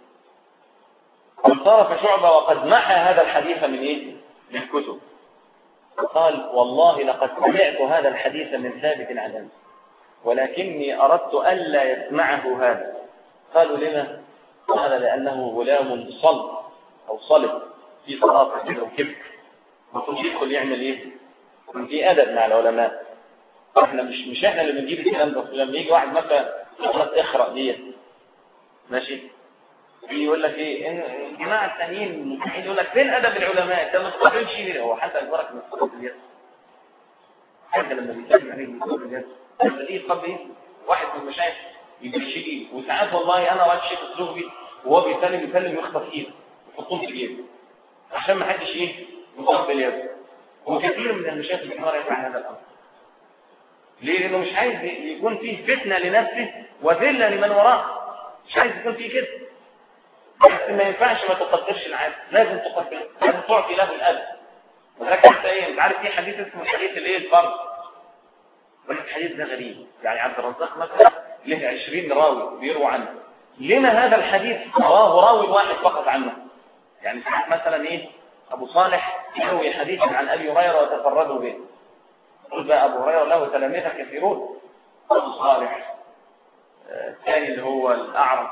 انصرف شعبة وقد محى هذا الحديث من ايه من الكتب قال والله لقد سمعت هذا الحديث من ثابت عن انس ولكني اردت الا يسمعه هذا قالوا لما قال لانه غلام صلب او صلب في صلاة كده وكبر المفروض يدخل يعمل ايه في ادب مع العلماء احنا مش مش احنا اللي بنجيب الكلام ده لما يجي واحد مثلا خلاص اقرا ديت ماشي يقول لك ايه ان الجماعه الثانيين الملحدين يقول لك فين ادب العلماء ده ما تقبلش ليه هو حتى البركه من صلاه اليد حتى لما بيتكلم عليه من صلاه اليد تلاقيه قبل واحد من المشايخ يمشي ايده وساعات والله انا رايح شيخ الزهبي وهو بيسلم يسلم يخطف ايده يحطهم في جيبه عشان ما حدش ايه يقبل يده وكثير من المشايخ الكبار يفعل هذا الامر ليه لانه مش عايز يكون فيه فتنه لنفسه وذله لمن وراه مش عايز يكون فيه كده بس ما ينفعش ما تقدرش العادة لازم تقدر لازم تعطي له الأدب وذلك انت ايه انت عارف في حديث اسمه حديث الايه الفرد ولكن الحديث ده غريب يعني عبد الرزاق مثلا له 20 راوي بيروى عنه لما هذا الحديث رواه راوي واحد فقط عنه يعني مثلا ايه ابو صالح يروي حديثا عن ابي هريره وتفردوا به قل بقى ابو هريره له تلاميذ كثيرون ابو صالح الثاني اللي هو الاعرج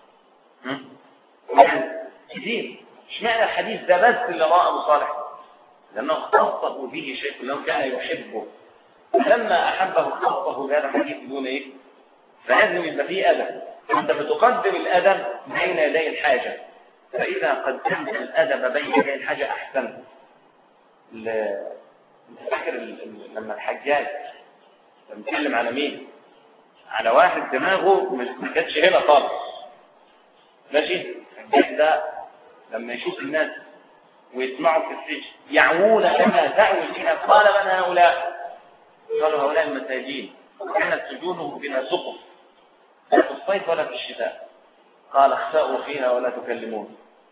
كثير اشمعنى الحديث ده بس اللي رأى أبو صالح لأنه اختصه به شيء لأنه كان يحبه فلما أحبه اختصه بهذا الحديث دون إيه فلازم يبقى فيه أدب أنت بتقدم الأدب بين يدي الحاجة فإذا قدمت الأدب بين يدي الحاجة أحسن انت فاكر لما الحجاج لما نتكلم على مين على واحد دماغه ما كانتش هنا خالص ماشي الحجاج ده لما يشوف الناس ويسمعوا في السجن يعوون كما دعوا فيها قال من هؤلاء قالوا هؤلاء المساجين كانت سجونهم بلا سقف لا في الصيف ولا في الشتاء قال اخسأوا فيها ولا تكلمون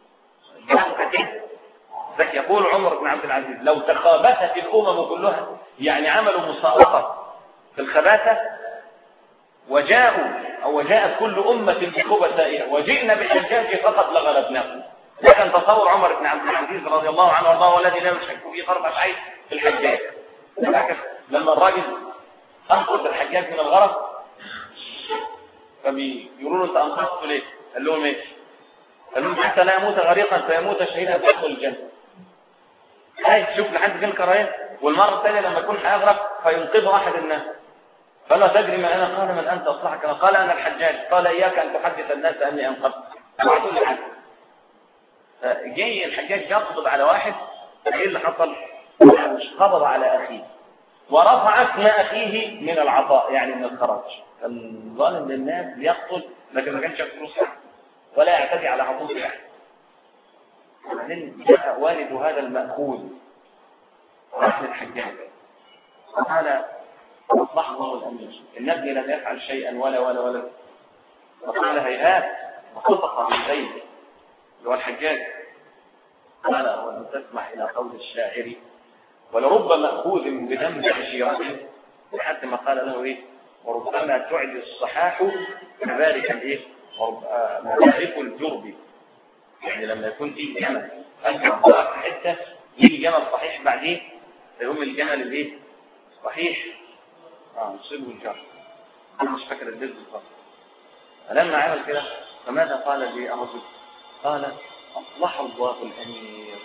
ذلك يقول عمر بن عبد العزيز لو تخابثت الأمم كلها يعني عملوا مسابقة في الخباثة وجاءوا أو وجاءت كل أمة بخبثائها وجئنا بالحجاج فقط لغلبناهم لكن تصور عمر بن عبد العزيز رضي الله عنه وارضاه والذي لا يشك فيه طرف عين في الحجاج لما الراجل انقذ الحجاج من الغرق فبيقولوا له انت انقذت ليه قال لهم ايه قال لهم حتى لا يموت غريقا فيموت شهيدا فيدخل الجنه هاي شوف لحد فين كراهيه والمره الثانيه لما يكون هيغرق فينقذ احد الناس فلا تدري ما انا قال من انت اصلحك قال انا الحجاج قال اياك ان تحدث الناس اني انقذت وعدوا لي حاجه فجاي الحجاج يقبض على واحد ايه اللي حصل قبض على اخيه ورفع اسم اخيه من العطاء يعني من الخراج كان ظالم للناس بيقتل لكن ما كانش فلوس ولا يعتدي على حقوق احد وبعدين جاء والد هذا المأخوذ راح للحجاج وقال أصلح الله الأمير إن ابني لم يفعل شيئا ولا ولا ولا فقال هيهات وخطق في الغيب اللي هو الحجاج قال وأن تسمح إلى قول الشاعر ولرب مأخوذ بدم عشيرته لحد ما قال له إيه وربما تعدي الصحاح كذلك الإيه مبارك الجرب يعني لما يكون في جمل أنت في حتة يجي جمل صحيح بعدين يقوم الجمل الإيه صحيح اه يصيبه الجرب أنا مش فاكر البيت بالظبط فلما عمل كده فماذا قال لي الرجل قال أصلح الله الأمير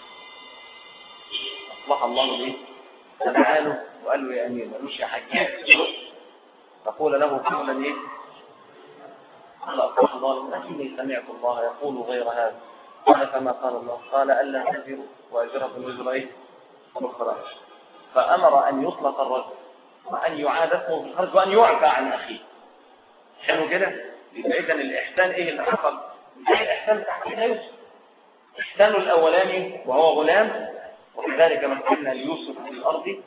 أصلح الله ليه فدعاله وقال له يا أمير ملوش يا حجاج فقول له قولا إيه قال أصلح الله لكني سمعت الله يقول غير هذا قال كما قال الله قال ألا تزروا وأجركم وزر إيه أخرى فأمر أن يطلق الرجل وأن يعاد اسمه في الخرج وأن يعفى عن أخيه حلو كده يبقى إذا الإحسان إيه اللي حصل؟ زي الإحسان بتاع سيدنا يوسف إحسانه الأولاني وهو غلام وكذلك مكنا ليوسف في الأرض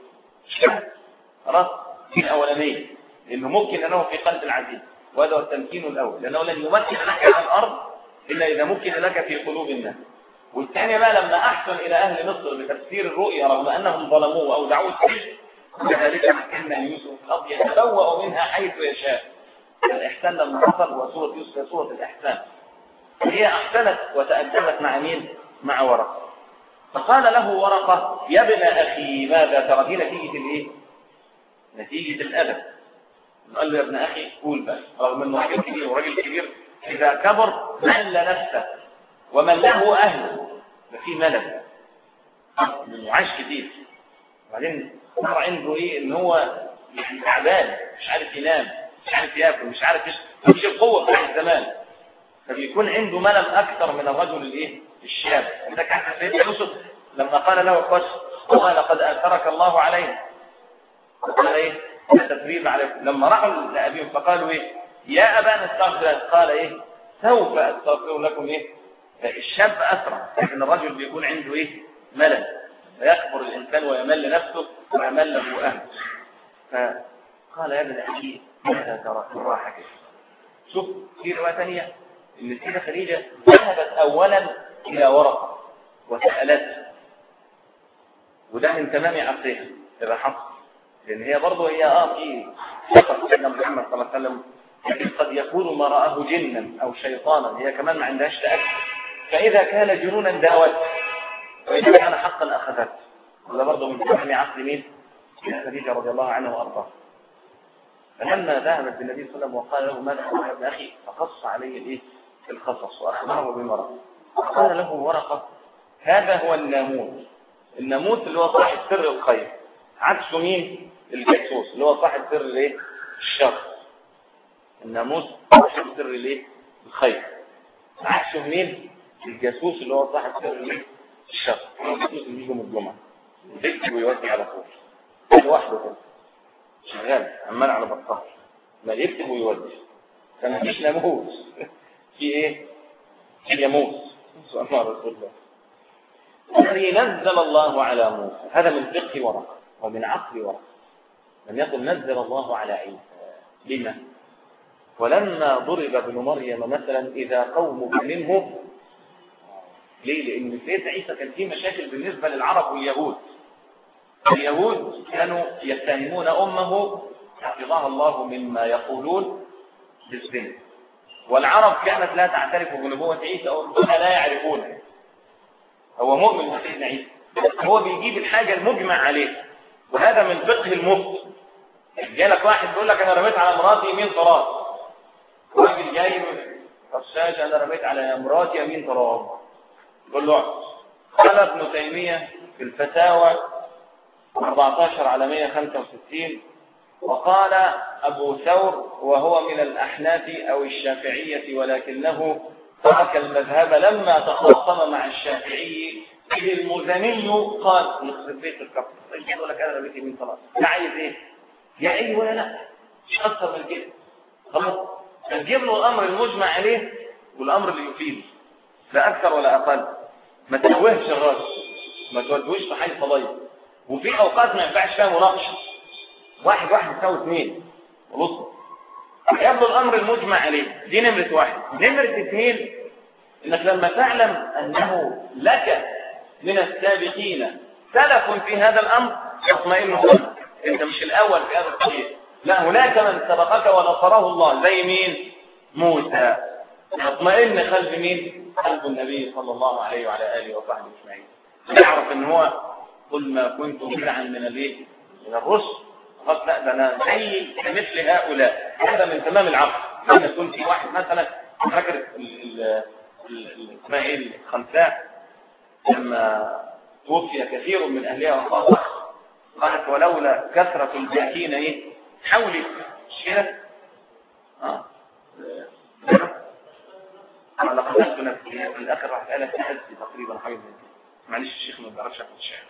خلاص في الأولانية لأنه ممكن أنه في قلب العزيز وهذا هو التمكين الأول لأنه لن يمكن لك على الأرض إلا إذا ممكن لك في قلوب الناس والثانية بقى لما أحسن إلى أهل مصر بتفسير الرؤيا رغم أنهم ظلموه أو دعوه السجن وكذلك مكنا ليوسف في الأرض يتبوأ منها حيث يشاء الإحسان لما حصل وسورة يوسف سورة الإحسان هي أحسنت وتأدبت مع مين؟ مع ورقة فقال له ورقة يا ابن أخي ماذا ترى دي نتيجة الإيه؟ نتيجة الأدب قال له يا ابن أخي قول بس رغم أنه راجل كبير وراجل كبير إذا كبر مل نفسه ومن له أهله ففي ملل وعاش كتير وبعدين صار عنده إيه إن هو يعني تعبان مش عارف ينام مش عارف ياكل مش عارف ايش مش القوة بتاع الزمان فبيكون عنده ملل أكثر من الرجل الإيه الشاب عندك حتى سيدنا يوسف لما قال له قش قال لقد أثرك الله علينا قال إيه تدريب عليكم لما راحوا لأبيهم فقالوا إيه يا أبانا استغفر قال إيه سوف أستغفر لكم إيه الشاب أسرع لكن الرجل بيكون عنده إيه ملل فيكبر الإنسان ويمل نفسه ويمل له أهله فقال يا ابن أخي ماذا ترى في الراحة شوف في رواية ثانية ان السيدة خديجة ذهبت اولا الى ورقة وسألته وده من تمام عقلها اذا حصل لان هي برضه هي اه في سفر سيدنا محمد صلى الله عليه وسلم لكن قد يكون ما رآه جنا او شيطانا هي كمان ما عندهاش تأكد فاذا كان جنونا داوت واذا كان حقا اخذته وده برضه من تمام عقل مين؟ خديجة رضي الله عنها وارضاها فلما ذهبت بالنبي صلى الله عليه وسلم وقال له ماذا يا ابن اخي فقص عليه الايه القصص واخبره بمرض قال له ورقه هذا هو الناموس الناموس اللي هو صاحب سر الخير عكسه مين الجاسوس اللي هو صاحب سر الايه الشر الناموس صاحب سر الايه الخير عكسه مين الجاسوس اللي هو صاحب سر الايه الشر الجاسوس اللي بيجي من الجمعه بيكتب ويودي على طول لوحده كده شغال عمال على بطال ما يكتب ويودي فما فيش ناموس في ايه في يموس سؤال رسول الله الذي نزل الله على موسى هذا من فقه ورقه ومن عقل ورقه لم يقل نزل الله على عيسى لما ولما ضرب ابن مريم مثلا اذا قومك منه ليه لان سيدنا عيسى كان فيه مشاكل بالنسبه للعرب واليهود اليهود كانوا يتهمون امه حفظها الله مما يقولون بالزنا والعرب كانت لا تعترف بنبوة عيسى أو لا يعرفونه هو مؤمن بسيدنا عيسى هو بيجيب الحاجة المجمع عليه وهذا من فقه المفت جالك واحد بيقول لك انا رميت على مراتي يمين تراب راجل جاي رشاش انا رميت على مراتي يمين تراب يقول له قال ابن تيمية في الفتاوى 14 على 165 وقال أبو ثور وهو من الأحناف أو الشافعية ولكنه ترك المذهب لما تخاصم مع الشافعي إذ المزني قال يخرب بيت الكفر يقول لك أنا رميت يمين خلاص لا عايز إيه؟ يا أي ولا لا مش أكثر من كده خلاص نجيب له الأمر المجمع عليه والأمر اللي يفيده لا أكثر ولا أقل ما تتوهش الراجل ما تودوش في حي فضيل وفي أوقات ما ينفعش فيها مناقشة واحد واحد يساوي اثنين خلص يبدو الأمر المجمع عليه دي نمرة واحد نمرة اثنين إنك لما تعلم أنه لك من السابقين سلف في هذا الأمر يطمئن قلبك أنت مش الأول في هذا الطريق لا هناك من سبقك ونصره الله زي مين موسى يطمئن قلب مين قلب النبي صلى الله عليه وعلى آله وصحبه أجمعين يعرف ان هو قل ما كنت بدعا من الايه من الرسل خلاص لا ده انا زي مثل هؤلاء هذا من تمام العقل لما يكون في واحد مثلا فاكر اسمها ايه الخنساء لما توفي كثير من اهلها وقالت قالت ولولا كثرة الباكين ايه حولي مش كده اه على قدرت نفسي في الاخر راح قالت تحدي تقريبا حاجه زي كده معلش الشيخ ما بيعرفش ياخد الشعر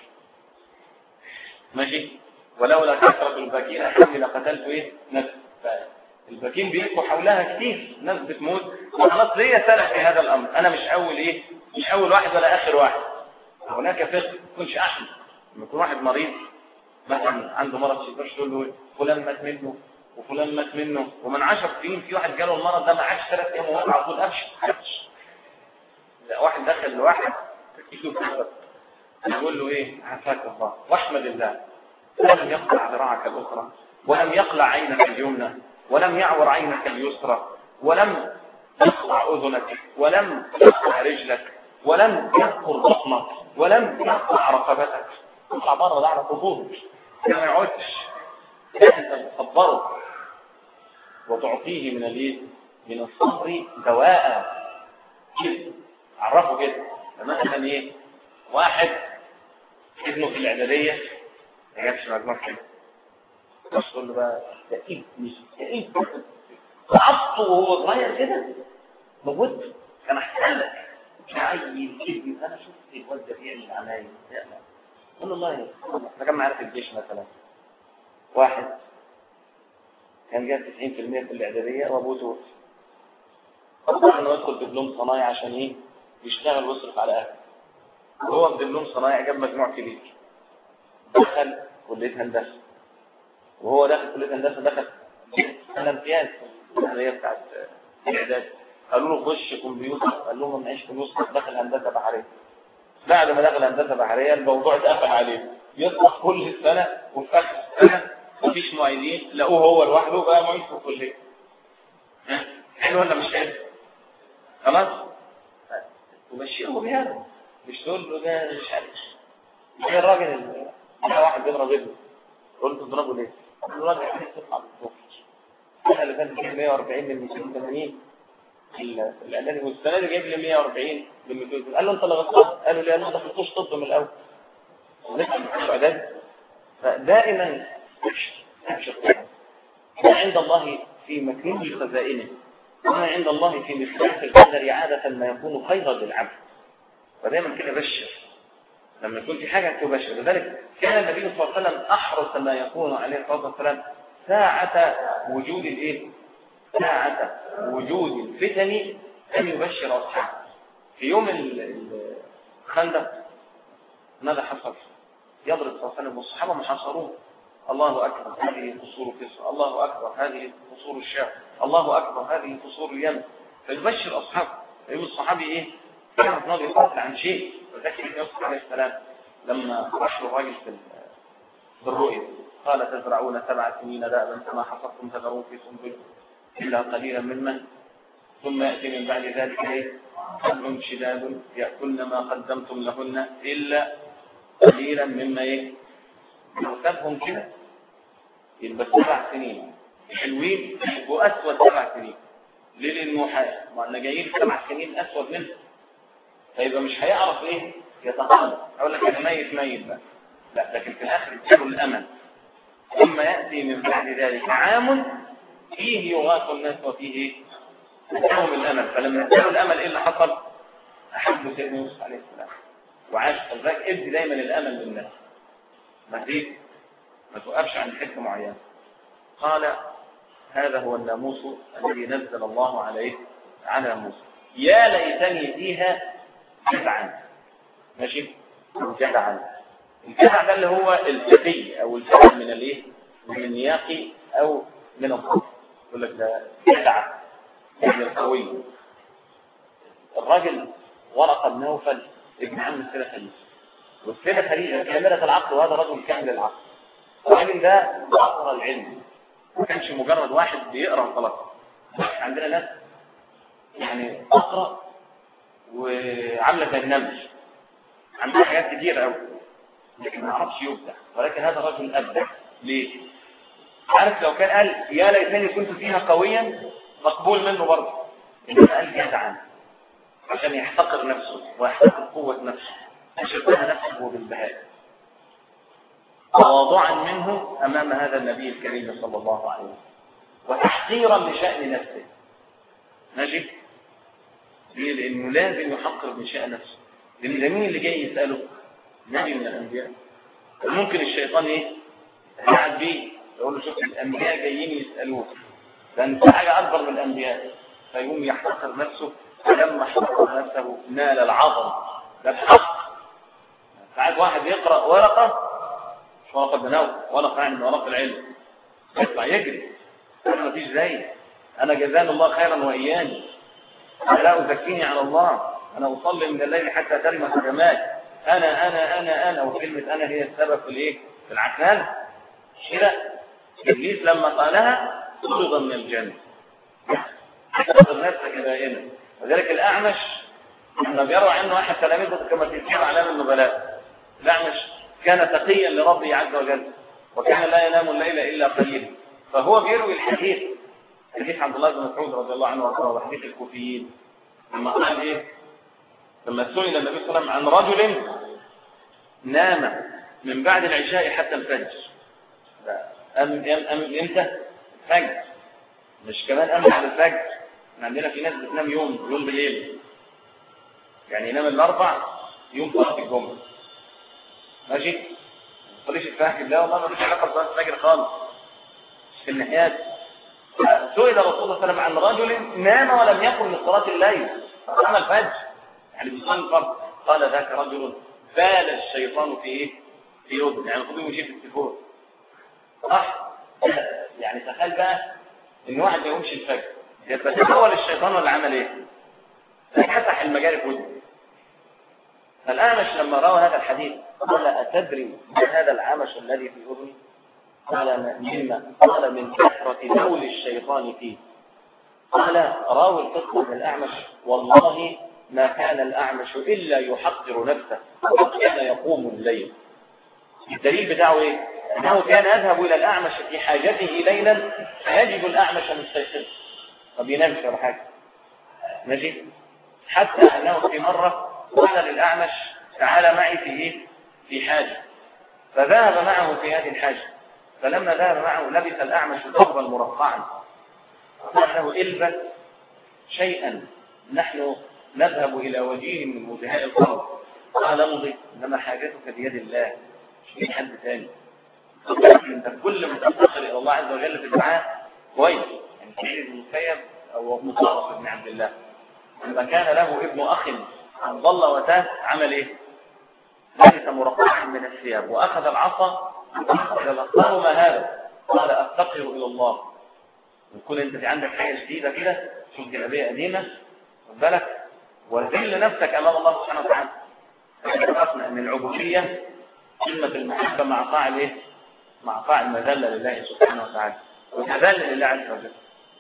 ماشي ولولا كثرة الباكين حولي لقتلت ايه نفسي الباكين بيبقوا حولها كتير ناس بتموت وخلاص ليا سلف في هذا الامر انا مش اول ايه مش اول واحد ولا اخر واحد هناك فقه ما يكونش احسن لما يكون واحد مريض مثلا عنده مرض شيطان تقول له فلان مات منه وفلان مات منه ومن 10 سنين في واحد جاله المرض ده ما عادش ثلاث ايام ومات على طول ابشر لا واحد دخل لواحد يقول له ايه عافاك الله واحمد الله ولم يقطع ذراعك الاخرى ولم يقلع عينك اليمنى ولم يعور عينك اليسرى ولم يقطع اذنك ولم يقطع رجلك ولم يذكر بطنك ولم يقطع رقبتك تطلع بره ده على طفولك ما يقعدش انت تصبره وتعطيه من الايه من الصبر دواء كده عرفه كده مثلا ايه واحد ابنه في الاعداديه ما جابش مجموع كده بس تقول له بقى تأكيد مش تأكيد عطه وهو صغير كده موته كان احسن لك عيل كده انا شفت الواد ده بيعمل عمايل قول له الله احنا كان معانا في الجيش مثلا واحد كان جاب 90% في الاعداديه وابوه توفي قرر انه يدخل دبلوم صنايع عشان ايه يشتغل ويصرف على اهله وهو في دبلوم صنايع جاب مجموع كبير دخل كليه هندسه وهو داخل كليه هندسه دخل سنه امتياز اللي هي بتاعت الاعداد قالوا له خش كمبيوتر قال لهم معيش فلوس دخل هندسه بحريه بعد ما دخل هندسه بحريه الموضوع اتقفل عليه يطلع كل السنه وفي اخر السنه مفيش معيدين لقوه هو لوحده بقى معيد في الكليه حلو ولا مش حلو خلاص ومشيه بهذا مش تقول له ده مش عارف زي الراجل اللي واحد بيضرب ابنه قلت تضربه ليه؟ قال له الراجل عايز تطلع بالظبط السنه اللي فاتت 140 من 280 الاعلاني والسنه دي جايب لي 140 من 200 قال له انت اللي غلطان قال له ليه انا ما دخلتوش طب من الاول لسه مش اعداد فدائما ابشر ابشر ما عند الله في مكنون خزائنه وما عند الله في مفتاح القدر عادة ما يكون خيرا للعبد ودائما كده بشر لما يكون في حاجة تبشر لذلك كان النبي صلى الله عليه وسلم أحرص ما يكون عليه الصلاة والسلام ساعة وجود الايه ساعة وجود الفتن أن يبشر أصحابه في يوم الخندق ماذا حصل يضرب صلى الله عليه وسلم والصحابة محاصرون الله أكبر هذه قصور كسرى الله أكبر هذه قصور الشام الله أكبر هذه قصور اليمن فيبشر أصحابه فيقول الصحابي إيه كانت ناضي يقاتل عن شيء وذكر يوسف عليه السلام لما رشوا الراجل في بالرؤيا قال تزرعون سبع سنين دابا كما حصدتم تذرون في سنبل إلا قليلا ممن ثم يأتي من بعد ذلك إيه سبع شداد يأكلن ما قدمتم لهن إلا قليلا مما إيه يحسبهم كده يبقى سبع سنين حلوين وأسود سبع سنين ليه لانه ما احنا جايين سبع سنين اسود منه فيبقى مش هيعرف ايه يتقلب اقول لك انا ميت ميت بقى لا لكن في الاخر يديله الامل ثم ياتي من بعد ذلك عام فيه يغاث الناس وفيه يوم الامل فلما اداله الامل ايه اللي حصل احب سيدنا يوسف عليه السلام وعاش فذاك ادي دايما الامل للناس ما تزيد ما توقفش عند حته معينه قال هذا هو الناموس الذي نزل الله عليه على موسى يا ليتني فيها جدعا ماشي جدعا الجدع ده اللي هو الفتي او الفتى من الايه من النياقي او من الصف يقول لك ده جدع يعني القوي الراجل ورقه بن نوفل ابن عم السيده خليل والسيده خليل كامله العقل وهذا رجل كامل العقل الراجل ده عصر العلم ما كانش مجرد واحد بيقرا وخلاص عندنا ناس يعني تقرا وعامله زي النمل عندها حاجات كتير قوي لكن ما يعرفش يبدع ولكن هذا الرجل ابدع ليه؟ عارف لو كان قال يا ليتني كنت فيها قويا مقبول منه برضه انما قال جدعا عشان يحتقر نفسه ويحتقر قوه نفسه يشبه نفسه بالبهاء تواضعا منه امام هذا النبي الكريم صلى الله عليه وسلم وتحقيرا لشان نفسه ماشي ليه لانه لازم يحقر من شان نفسه لان ده مين اللي جاي يساله نبي من الانبياء ممكن الشيطان ايه يقعد بيه يقول له شوف الانبياء جايين يسالوك ده انت حاجه اكبر من الانبياء فيقوم يحتقر نفسه فلما احتقر نفسه نال العظم ده الحق ساعات واحد يقرا ورقه مش ورقه بناوي ورقه يعني من ورق العلم يطلع يجري انا ما فيش زي انا جزاني الله خيرا واياني انا لا ازكيني على الله انا اصلي من الليل حتى ترمى السماء انا انا انا انا وكلمه انا هي السبب في الايه في العكنان كده ابليس لما قالها طرد من الجنه تقدر نفسك دائما وذلك الاعمش لما بيروى عنه احد تلاميذه كما في سير اعلام النبلاء الاعمش كان تقيا لربه عز وجل وكان لا ينام الليل الا قليلا فهو بيروي الحديث حديث عبد الله بن مسعود رضي الله عنه وارضاه وحديث الكوفيين لما قال ايه لما سئل النبي صلى الله عليه وسلم عن رجل نام من بعد العشاء حتى الفجر أم أم أم امتى؟ الفجر مش كمان أم بعد الفجر احنا عندنا في ناس بتنام يوم يوم بالليل يعني ينام الأربع يوم صلاة الجمعة ماشي؟ ما تصليش الفجر لا والله ما فيش علاقة بصلاة الفجر خالص مش في الناحيات سئل الرسول صلى الله عليه وسلم عن رجل نام ولم يقم لصلاة الليل صلى الفجر يعني بيصلي الفرض قال ذاك رجل بال الشيطان في ايه؟ في يوم يعني المفروض يمشي في التليفون صح؟ يعني تخيل بقى ان واحد ما يقومش الفجر يبقى تحول الشيطان ولا عمل ايه؟ فتح المجال في وجهه فالأعمش لما روى هذا الحديث قال أتدري ما هذا العمش الذي في أذني؟ قال مما قال من كثرة دول الشيطان فيه قال راوي القصة من الأعمش والله ما كان الأعمش إلا يحقر نفسه وكان يقوم الليل الدليل بتاعه إيه؟ أنه كان يذهب إلى الأعمش في حاجته ليلا فيجد الأعمش مستيقظ ما بينامش ولا حاجة ماشي حتى أنه في مرة قال للأعمش تعال معي في إيه؟ في حاجة فذهب معه في هذه الحاجة فلما ذهب معه لبس الأعمش ثوبا مرفعا قال له البس شيئا نحن نذهب إلى وجيه من وجهاء القلب قال امضي إنما حاجتك بيد الله مش بيد حد ثاني انت كل ما تفتقر الى الله عز وجل في الدعاء كويس يعني سعيد بن المسيب او مطارف بن عبد الله لما كان له ابن اخ ضل وتاه عمل ايه؟ لبس مرقعا من الثياب واخذ العصا تذكروا ما هذا قال افتقر الى الله يكون انت في عندك حاجه جديده كده شوف جلابيه قديمه خد بالك وذل نفسك امام الله سبحانه وتعالى عرفنا ان العبوديه كلمه المحبه مع فاعل ايه؟ مع فاعل مذله لله سبحانه وتعالى وتذل لله عز وجل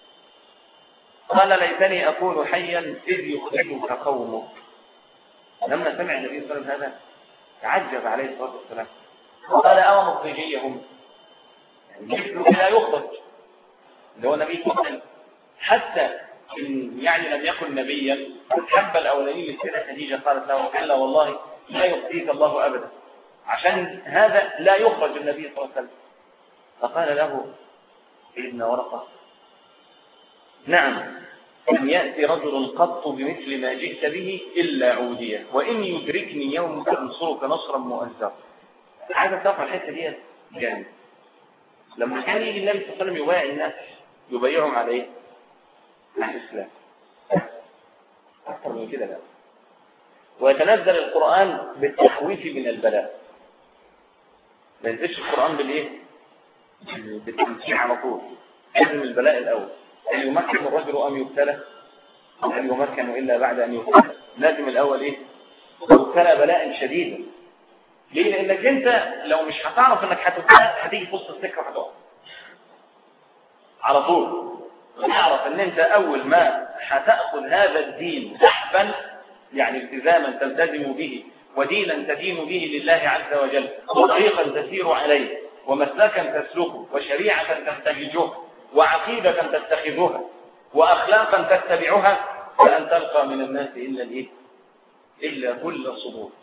قال ليتني اكون حيا اذ يخرجك قومك لما سمع النبي صلى الله عليه وسلم هذا تعجب عليه الصلاه والسلام قال أو مخرجيهم يعني مثله لا يخرج اللي هو النبي صلى الله عليه وسلم حتى إن يعني لم يكن نبيا الحبة الأولانية للسيدة خديجة قالت له كلا والله لا يخزيك الله أبدا عشان هذا لا يخرج النبي صلى الله عليه وسلم فقال له سيدنا ورقة نعم لم يأتي رجل قط بمثل ما جئت به إلا عودية وإن يدركني يوم أنصرك نصرا مؤزرا عايز تفهم الحتة دي جامد لما كان يجي النبي صلى الله عليه وسلم يبايع الناس يبايعهم على ايه؟ على الإسلام أكثر من كده لا ويتنزل القرآن بالتخويف من البلاء ما ينزلش القرآن بالإيه؟ بالتمكين على طول لازم البلاء الأول هل يمكن الرجل أم يبتلى هل يمكن إلا بعد أن يبتلى لازم الأول إيه يبتلى بلاء شديدا ليه لأنك أنت لو مش هتعرف أنك هتبتلى هتيجي في وسط السكة وهتقع على طول تعرف أن أنت أول ما هتأخذ هذا الدين سحبا يعني التزاما تلتزم به ودينا تدين به لله عز وجل وطريقا تسير عليه ومسلكا تسلكه وشريعة تنتهجها وعقيدة تتخذها وأخلاقا تتبعها فلن تلقى من الناس إلا الإيه؟ إلا كل صدور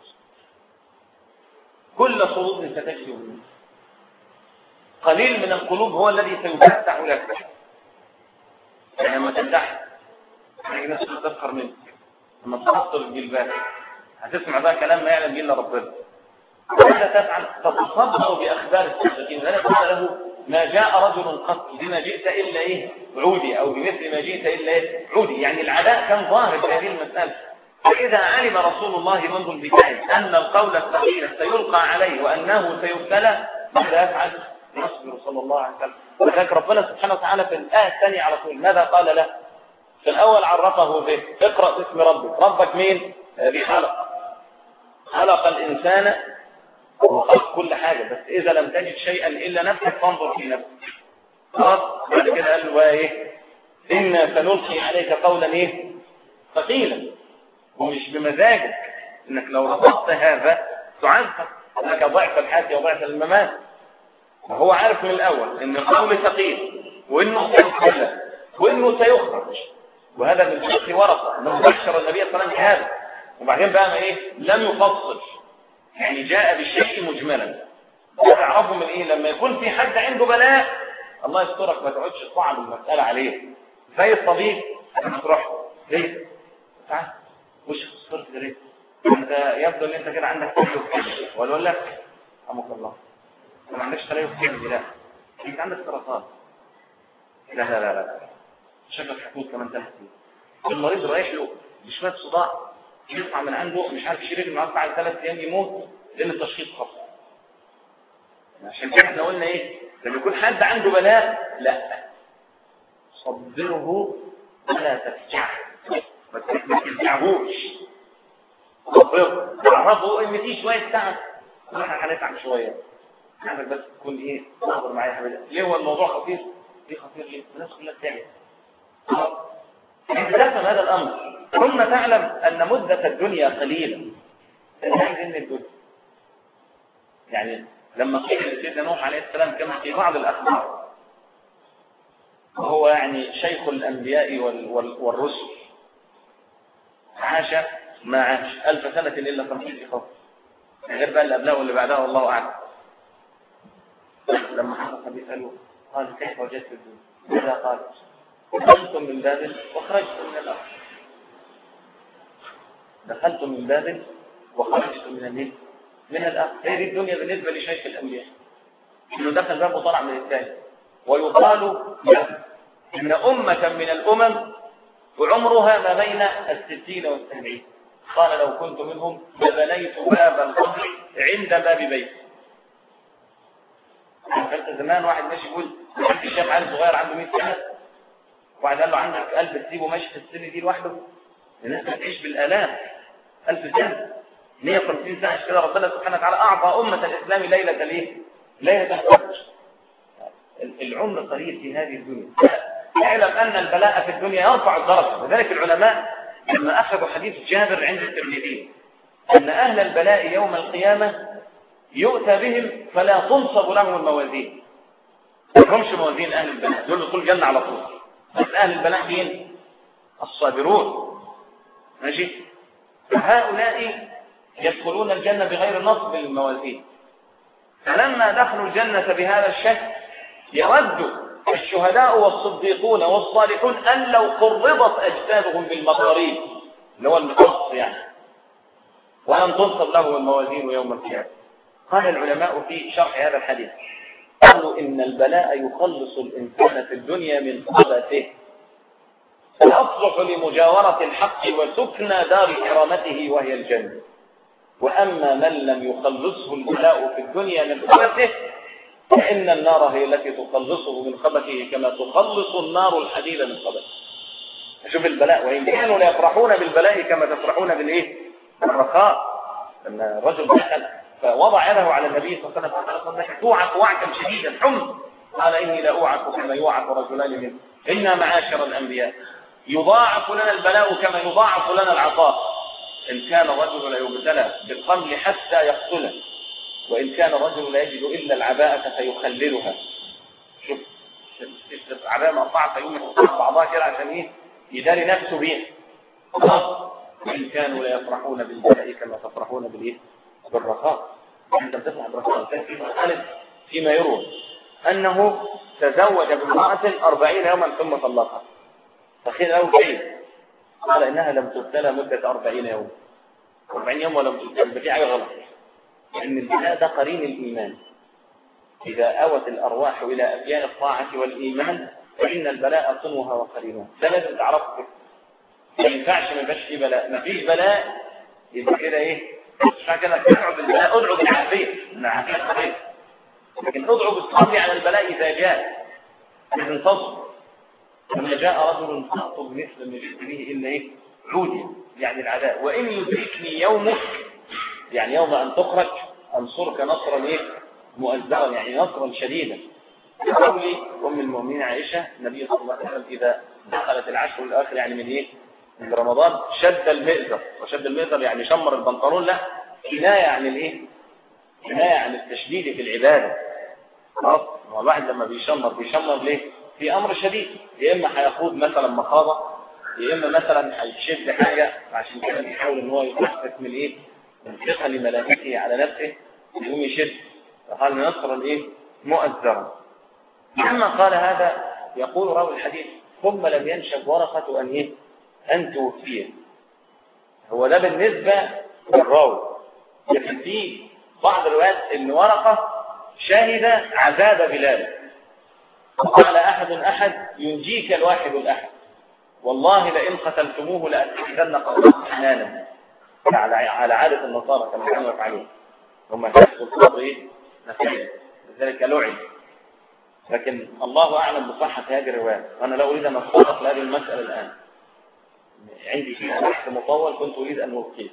كل صدور ستجد منه قليل من القلوب هو الذي سيفتح لك يعني لما تفتح تلاقي ناس تفخر منك لما تحصل الجلبات هتسمع بقى كلام ما يعلم به الا ربنا ماذا تفعل تتصدق باخبار السابقين لا يقول له ما جاء رجل قط بما جئت إلا إيه عودي أو بمثل ما جئت إلا إيه عودي يعني العداء كان ظاهر في هذه المسألة فإذا علم رسول الله منذ البداية أن القول الثقيل سيلقى عليه وأنه سيبتلى ماذا يفعل؟ يصبر صلى الله عليه وسلم ولذلك ربنا سبحانه وتعالى في الآية الثانية على طول ماذا قال له؟ في الأول عرفه به اقرأ باسم ربك ربك مين؟ الذي خلق خلق الإنسان وخلق كل حاجة بس إذا لم تجد شيئا إلا نفسك فانظر في نفسك خلاص بعد كده قال له إيه إنا سنلقي عليك قولا إيه ثقيلا ومش بمزاجك إنك لو رفضت هذا تعذب لك ضعف الحياة وضعف الممات وهو عارف من الأول إن القول ثقيل وإنه سيخرج وإنه سيخرج وهذا من شق ورقة أنه بشر النبي صلى الله عليه وسلم بهذا وبعدين بقى ما إيه لم يفصل يعني جاء بالشيء مجملا تعرفوا من ايه لما يكون في حد عنده بلاء الله يسترك ما تقعدش تصعب المسألة عليه زي الطبيب لما تروح ليه تعال وش صرت ليه انت يبدو ان انت كده عندك تليف ولا ولا لك رحمك الله انت ما عندكش تليف كامل لا انت عندك سرطان لا لا لا لا شكلك حكوت كمان ثلاث المريض رايح له بشويه صداع يطلع من عنده مش عارف يشيل رجله بعد ثلاث ايام يموت لان التشخيص خطا عشان كده احنا قلنا ايه لما يكون حد عنده بلاء لا صبره ولا تفجعه ما تفجعهوش صبره تعرفوا ان في شويه تعب احنا هنتعب شويه عندك بس تكون ايه صبر معايا يا حبيبي ليه هو الموضوع خطير ليه خطير ليه الناس كلها بتعمل انت تفهم هذا الامر ثم تعلم ان مده الدنيا قليله عايز ان الدنيا يعني لما قيل لسيدنا نوح عليه السلام كما في بعض الاخبار وهو يعني شيخ الانبياء وال وال والرسل عاش ما عاش ألف سنة إلا خمسين خمس غير بقى اللي قبلها واللي بعدها والله أعلم لما حصل بيسأله قال كيف وجدت الدنيا ماذا قال دخلتم من باب وخرجتم من الأرض دخلتم من باب وخرجتم من النيل من الأرض هذه الدنيا بالنسبة لشيخ الأنبياء إنه دخل باب وطلع من الثاني ويقال إن أمة من الأمم وعمرها ما بين الستين والسبعين قال لو كنت منهم لبنيت باب القبر عند باب بيت فانت زمان واحد ماشي يقول الشيخ عيل صغير عنده 100 سنه واحد قال له عندك قلب تسيبه ماشي في السن دي لوحده الناس بتعيش بالالاف ألف سنه 150 سنه كده ربنا سبحانه وتعالى اعطى امه الاسلام ليله الايه؟ ليله القدر العمر قليل في هذه الدنيا اعلم ان البلاء في الدنيا يرفع الدرجه لذلك العلماء لما اخذوا حديث جابر عند الترمذي ان اهل البلاء يوم القيامه يؤتى بهم فلا تنصب لهم الموازين ما لهمش موازين اهل البلاء دول يدخلوا الجنه على طول بس اهل البلاء مين الصابرون ماشي فهؤلاء يدخلون الجنة بغير نصب الموازين فلما دخلوا الجنة بهذا الشكل يود الشهداء والصديقون والصالحون أن لو قربت أجسادهم بالمقاريب اللي هو المقص يعني ولم تنصب له الموازين يوم القيامة قال العلماء في شرح هذا الحديث قالوا إن البلاء يخلص الإنسان في الدنيا من خبثه فيصلح لمجاورة الحق وسكن دار كرامته وهي الجنة وأما من لم يخلصه البلاء في الدنيا من خبثه فإن النار هي التي تخلصه من خبثه كما تخلص النار الحديد من خبثه شوف البلاء وإن كانوا لا يفرحون بالبلاء كما تفرحون بالإيه؟ بالرخاء لما الرجل دخل فوضع يده على النبي صلى الله عليه وسلم قال توعك وعكا شديدا حم قال إني لا أوعك كما يوعك رجلان منه إنا معاشر الأنبياء يضاعف لنا البلاء كما يضاعف لنا العطاء إن كان الرجل لا يبتلى بالقمل حتى يقتله وإن كان الرجل لا يجد إلا العباءة فيخللها شوف العباءة مقطعة فيقوم يحطها بعضها كده عشان إيه يداري نفسه بيها خلاص وإن كانوا لا يفرحون بالبلاء كما تفرحون بالإيه بالرخاء أنت بتفرح بالرخاء كان فيما يروى أنه تزوج بامرأة أربعين يوما ثم طلقها فخير له كيف قال إنها لم تبتلى مدة أربعين يوم أربعين يوم ولم تبتلى في حاجة غلط لأن البلاء ده قرين الإيمان إذا أوت الأرواح إلى أبيان الطاعة والإيمان فإن البلاء صنوها وقرينها ده لازم تعرفه ما ينفعش ما يبقاش في بلاء ما فيش بلاء يبقى كده إيه مش كده ادعو بالبلاء ادعو بالعافية العافية لكن ادعو بالصبر على البلاء إذا جاء لازم تصبر لما جاء رجل تخطب مثل ما جئت به إلا إيه عودي يعني العداء وإن يدركني يومك يعني يوم أن تخرج أنصرك نصرا إيه مؤزرا يعني نصرا شديدا قولي أم المؤمنين عائشة النبي صلى الله عليه وسلم إذا دخلت العشر الآخر يعني من إيه من رمضان شد المئزر وشد المئزر يعني شمر البنطلون لا كناية عن الإيه كناية عن التشديد في العبادة خلاص هو الواحد لما بيشمر بيشمر ليه في أمر شديد يا إما هيخوض مثلا مخاضة يا إما مثلا هيشد حاجة عشان كده بيحاول إن هو يخفف من إيه من ثقل ملامسه على نفسه يقوم يشد فقال نصرا إيه مؤزرا لما قال هذا يقول راوي الحديث ثم لم ينشب ورقة أن إيه أن توفيه هو ده بالنسبة للراوي لكن في بعض الروايات ان ورقة شهد عذاب بلال قال أحد أحد ينجيك الواحد الأحد والله لئن قتلتموه لأتخذن قبضة حنانا على على عادة النصارى كما كانوا يفعلون هم كسبوا الصبر ايه نفسيا لذلك لعن لكن الله أعلم بصحة هذه الرواية وأنا لا أريد أن أتطرق لهذه المسألة الآن عندي فيها بحث مطول كنت أريد أن ألقيه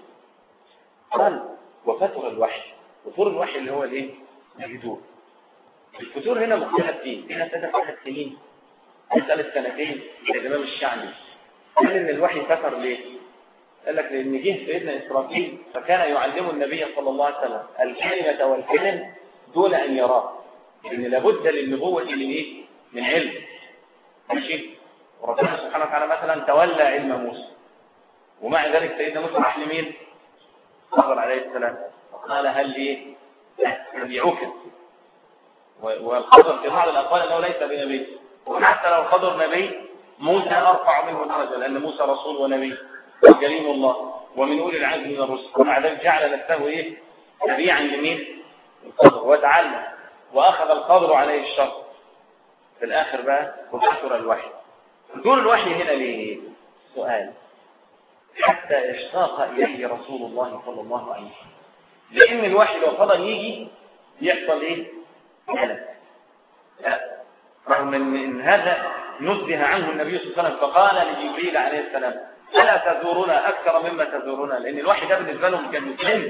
قال وفتر الوحي فتور الوحي اللي هو الايه الهدوء الفتور هنا مختلف فيه هنا ثلاث ثلاث سنين ثلاث سنتين الإمام الشعبي قال إن الوحي فتر ليه قال لك لأن جه سيدنا إسرائيل فكان يعلم النبي صلى الله عليه وسلم الكلمة والكلم دون أن يراه لأن لابد للنبوة من إيه؟ من علم ماشي وربنا سبحانه وتعالى مثلا تولى علم موسى ومع ذلك سيدنا موسى راح لمين؟ خضر عليه السلام قال هل لي نبيعك والخضر في بعض الأقوال أنه ليس بنبي وحتى لو الخضر نبي موسى أرفع منه درجة لأن موسى رسول ونبي وكريم الله ومن أولي العزم من الرسل ومع ذلك جعل نفسه إيه تبيعا لمين الخضر وتعلم وأخذ الخضر عليه الشر في الآخر بقى وكثر الوحي دور الوحي هنا ليه سؤال حتى يشتاق إليه رسول الله صلى الله عليه وسلم لأن الوحي لو فضل يجي يحصل إيه؟ هلك رغم ان إن هذا نزه عنه النبي صلى الله عليه وسلم فقال لجبريل عليه السلام ألا تزورنا أكثر مما تزورنا لأن الوحي ده بالنسبة لهم كان مسلم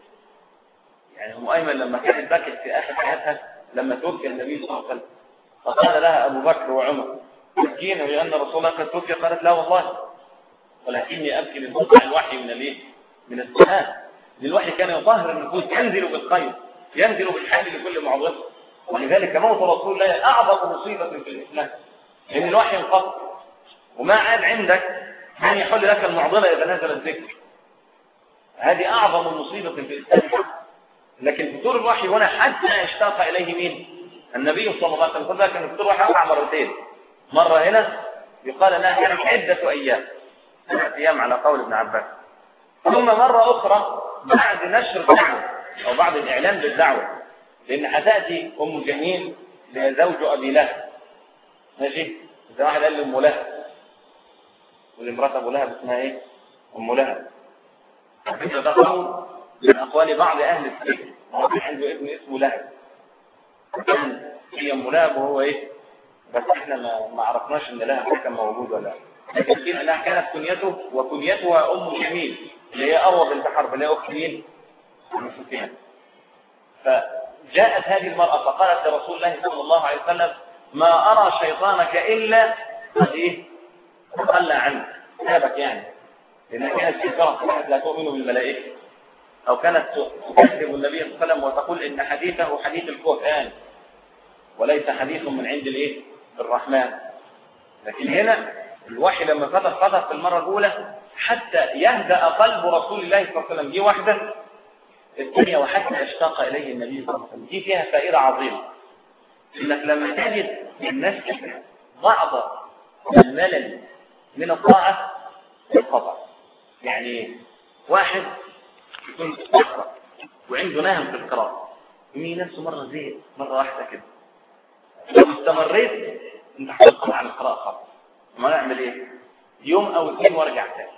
يعني أم أيمن لما كانت بكت في آخر حياتها لما توفي النبي صلى الله عليه وسلم فقال لها أبو بكر وعمر تبكين بأن رسول الله قد توفي قالت لا والله ولكني أبكي من قطع الوحي من الايه؟ من السماء الوحي كان يطهر النفوس ينزل بالخير ينزل بالحل لكل معضله ولذلك موت رسول الله أعظم مصيبة في الإسلام لأن الوحي انقطع وما عاد عندك من يحل لك المعضلة إذا نزل الذكر هذه أعظم مصيبة في الإسلام لكن فتور الوحي هنا حتى اشتاق إليه مين النبي صلى الله عليه وسلم كان فتور الوحي وقع مرتين مرة هنا يقال أنها كانت عدة أيام ثلاث أيام على قول ابن عباس ثم مرة أخرى بعد نشر الدعوة أو بعد الإعلان بالدعوة لأن هتأتي أم جميل لزوج أبي لهب ماشي إذا واحد قال لأم لهب والامرأة أبو لهب اسمها إيه؟ أم لهب ده قول من أقوال بعض أهل السجن كان عنده ابن اسمه لهب كان هي أم لهب وهو إيه؟ بس إحنا ما, ما عرفناش إن لهب كان موجود ولا لا لكن أنها كانت كنيته وكنيتها أم جميل اللي هي أروى بنت حرب اللي هي أخت مين؟ أم سفيان فجاءت هذه المرأة فقالت لرسول الله صلى الله عليه وسلم ما أرى شيطانك إلا قد إيه؟ تخلى عنك سابك يعني لأنها كانت كثيرة كانت لا تؤمن بالملائكة أو كانت تكذب النبي صلى الله عليه وسلم وتقول إن حديثه حديث الكهان وليس حديث من عند الإيه؟ الرحمن لكن هنا الوحي لما فتح فتح في المرة الأولى حتى يهدأ قلب رسول الله صلى الله عليه وسلم دي واحدة الثانية وحتى اشتاق إليه النبي صلى الله عليه وسلم دي فيها فائدة عظيمة إنك لما تجد من نفسك بعض الملل من الطاعة الخطأ يعني واحد يكون يقرأ وعنده نهم في القراءة يمي نفسه مرة زهق مرة واحدة كده لو استمريت انت هتقطع عن القراءة خالص ما نعمل ايه يوم او اثنين وارجع تاني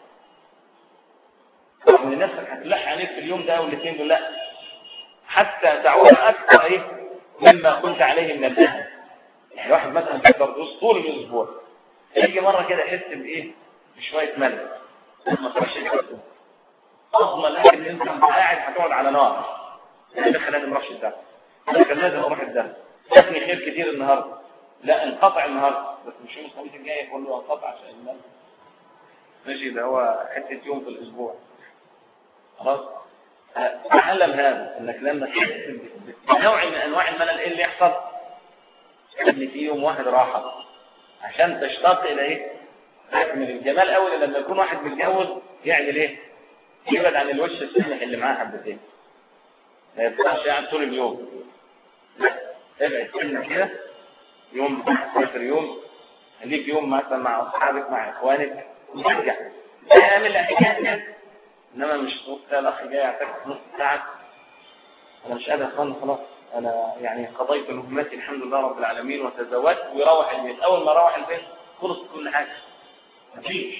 رغم ان نفسك هتلح عليك في اليوم ده او الاثنين دول لا حتى تعود اكثر ايه مما كنت عليه من النهم يعني واحد مثلا بيقدر دروس طول الاسبوع يجي مره كده يحس بايه بشويه ملل ما تروحش الكتب اضمن لك ان انت قاعد هتقعد على نار يعني ده خلاني ما اروحش الدرس ده كان لازم اروح الدرس شافني خير كتير النهارده لا انقطع النهارده بس مش يوم الخميس الجاي يقول له انقطع عشان الملل ماشي ده هو حته يوم في الاسبوع خلاص تعلم هذا انك لما تحس بنوع من انواع الملل ايه اللي يحصل ان في يوم واحد راحه عشان تشتاق الى ايه من الجمال قوي لما يكون واحد متجوز يعمل ايه يبعد عن الوش السمح اللي معاه حبتين ما يبقاش قاعد طول اليوم لا ابعد سنة كده يوم آخر يوم خليك يوم مثلا مع اصحابك مع اخوانك وترجع اعمل حكايه انما مش نص ساعه الاخ جاي يعتكف نص ساعه انا مش قادر اخوان خلاص انا يعني قضيت مهمتي الحمد لله رب العالمين وتزوجت ويروح البيت اول ما اروح البيت خلص كل حاجه مفيش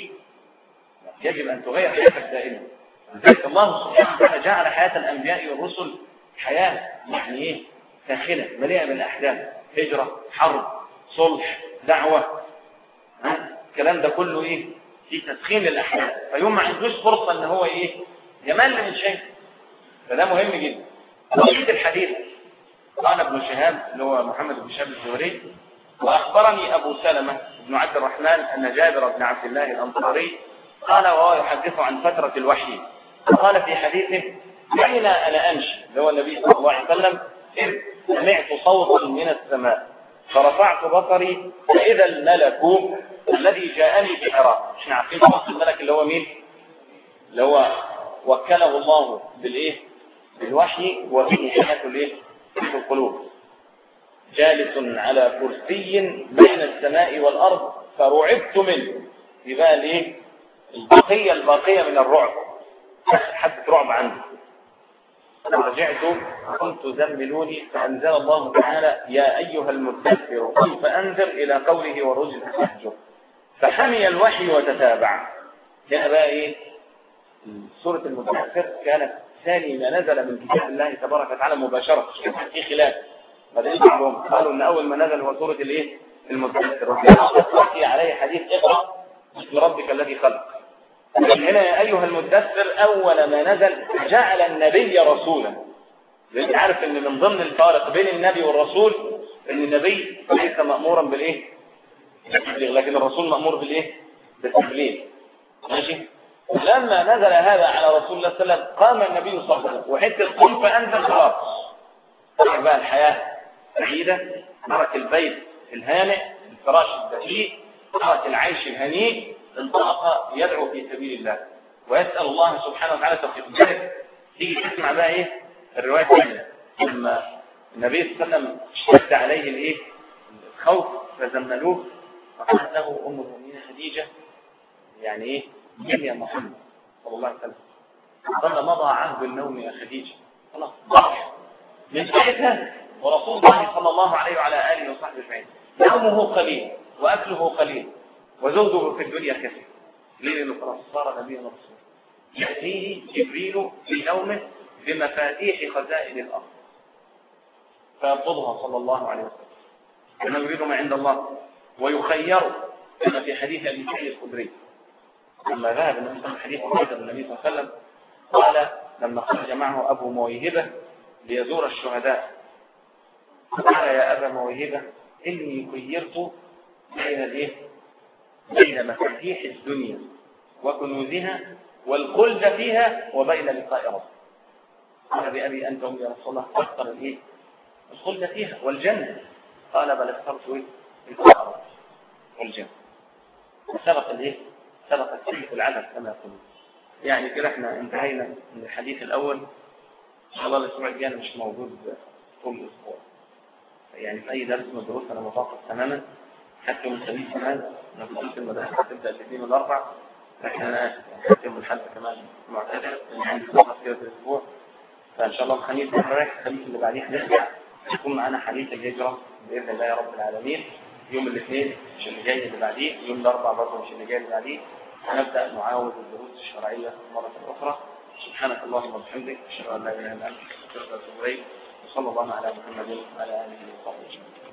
يجب ان تغير حياتك دائما لذلك الله سبحانه وتعالى جعل حياه الانبياء والرسل حياه يعني ايه ساخنه مليئه بالاحداث هجره حرب صلح دعوه ها الكلام ده كله ايه في تسخين للاحداث فيوم ما عندوش فرصه ان هو ايه يمل من شيء فده مهم جدا بقيه الحديث قال ابن شهاب اللي هو محمد بن شهاب الزهري واخبرني ابو سلمه بن عبد الرحمن ان جابر بن عبد الله الانصاري قال وهو يحدث عن فتره الوحي قال في حديثه بين انا امشي اللي هو النبي صلى الله عليه وسلم اذ سمعت صوتا من السماء فرفعت بصري فاذا الملك الذي جاءني بحراء احنا عارفين صوت الملك اللي هو مين اللي هو وكله الله بالايه بالوحي وفيه حياه الايه في القلوب جالس على كرسي بين السماء والارض فرعبت منه يبقى الايه البقيه الباقيه من الرعب حدث رعب عندي رجعت كنت زملوني فأنزل الله تعالى يا أيها المدثر قم فأنذر إلى قوله ورجل فاهجر فحمي الوحي وتتابع هنا بقى إيه سورة المدثر كانت ثاني ما نزل من كتاب الله تبارك وتعالى مباشرة في خلاف بعدين بعضهم قالوا ان اول ما نزل هو سوره الايه المدثر وفي عليه حديث اقرا باسم ربك الذي خلق لكن هنا يا ايها المدثر اول ما نزل جعل النبي رسولا لان عارف ان من ضمن الفارق بين النبي والرسول ان النبي ليس مامورا بالايه بالتبليغ لكن الرسول مامور بالايه بالتبليغ ماشي لما نزل هذا على رسول الله صلى الله عليه وسلم قام النبي صلى الله عليه وسلم وحته قم فانزل خلاص بقى الحياه سعيدة ترك البيت الهانئ الفراش الدقيق ترك العيش الهنيء انطلق يدعو في سبيل الله ويسأل الله سبحانه وتعالى توفيق ذلك تيجي تسمع بقى ايه الرواية الثانية لما النبي صلى الله عليه وسلم اشتد عليه الايه الخوف فزملوه فقالت له ام المؤمنين خديجة يعني ايه مين يا محمد صلى الله عليه وسلم قال مضى عهد النوم يا خديجة خلاص ضعف من ساعتها ورسول الله صلى الله عليه وعلى آله وصحبه اجمعين نومه قليل وأكله قليل وزوجه في الدنيا كثير ليه لأنه خلاص صار نبيا ورسولا يأتيه جبريل في نومه بمفاتيح خزائن الأرض فيطلبها صلى الله عليه وسلم كما يريد ما عند الله ويخير كما في حديث أبي سعيد الخدري لما ذهب النبي صلى الله عليه وسلم حديث النبي صلى الله عليه وسلم قال لما خرج معه أبو مويهبة ليزور الشهداء قال يا أبا موهبة إني خيرت بين الإيه؟ بين مفاتيح الدنيا وكنوزها والخلد فيها وبين لقاء رب قال بأبي أنت يا رسول الله اختر الإيه؟ الخلد فيها والجنة قال بل اخترت إيه؟ لقاء رب والجنة سبق الإيه؟ سبق السلك العدد كما يقولون يعني كده احنا انتهينا من الحديث الأول إن شاء الله الأسبوع الجاي مش موجود طول الأسبوع يعني في أي درس من الدروس أنا متوقف تماما حتى من الخميس كمان أنا قلت المدرسة هتبدأ الاثنين والأربع لكن أنا حتى من الحد كمان معتذر يعني عندي فقط كده في الأسبوع فإن شاء الله الخميس رايح الخميس اللي بعديه هنرجع يكون معانا حديث الهجرة بإذن الله يا رب العالمين يوم الاثنين مش اللي جاي اللي بعديه يوم الأربع برضه مش اللي جاي اللي بعديه هنبدأ نعاود الدروس الشرعية مرة أخرى سبحانك اللهم وبحمدك أشهد أن لا إله إلا أنت أستغفرك وأتوب إليك وصلى الله على محمد وعلى آله وصحبه أجمعين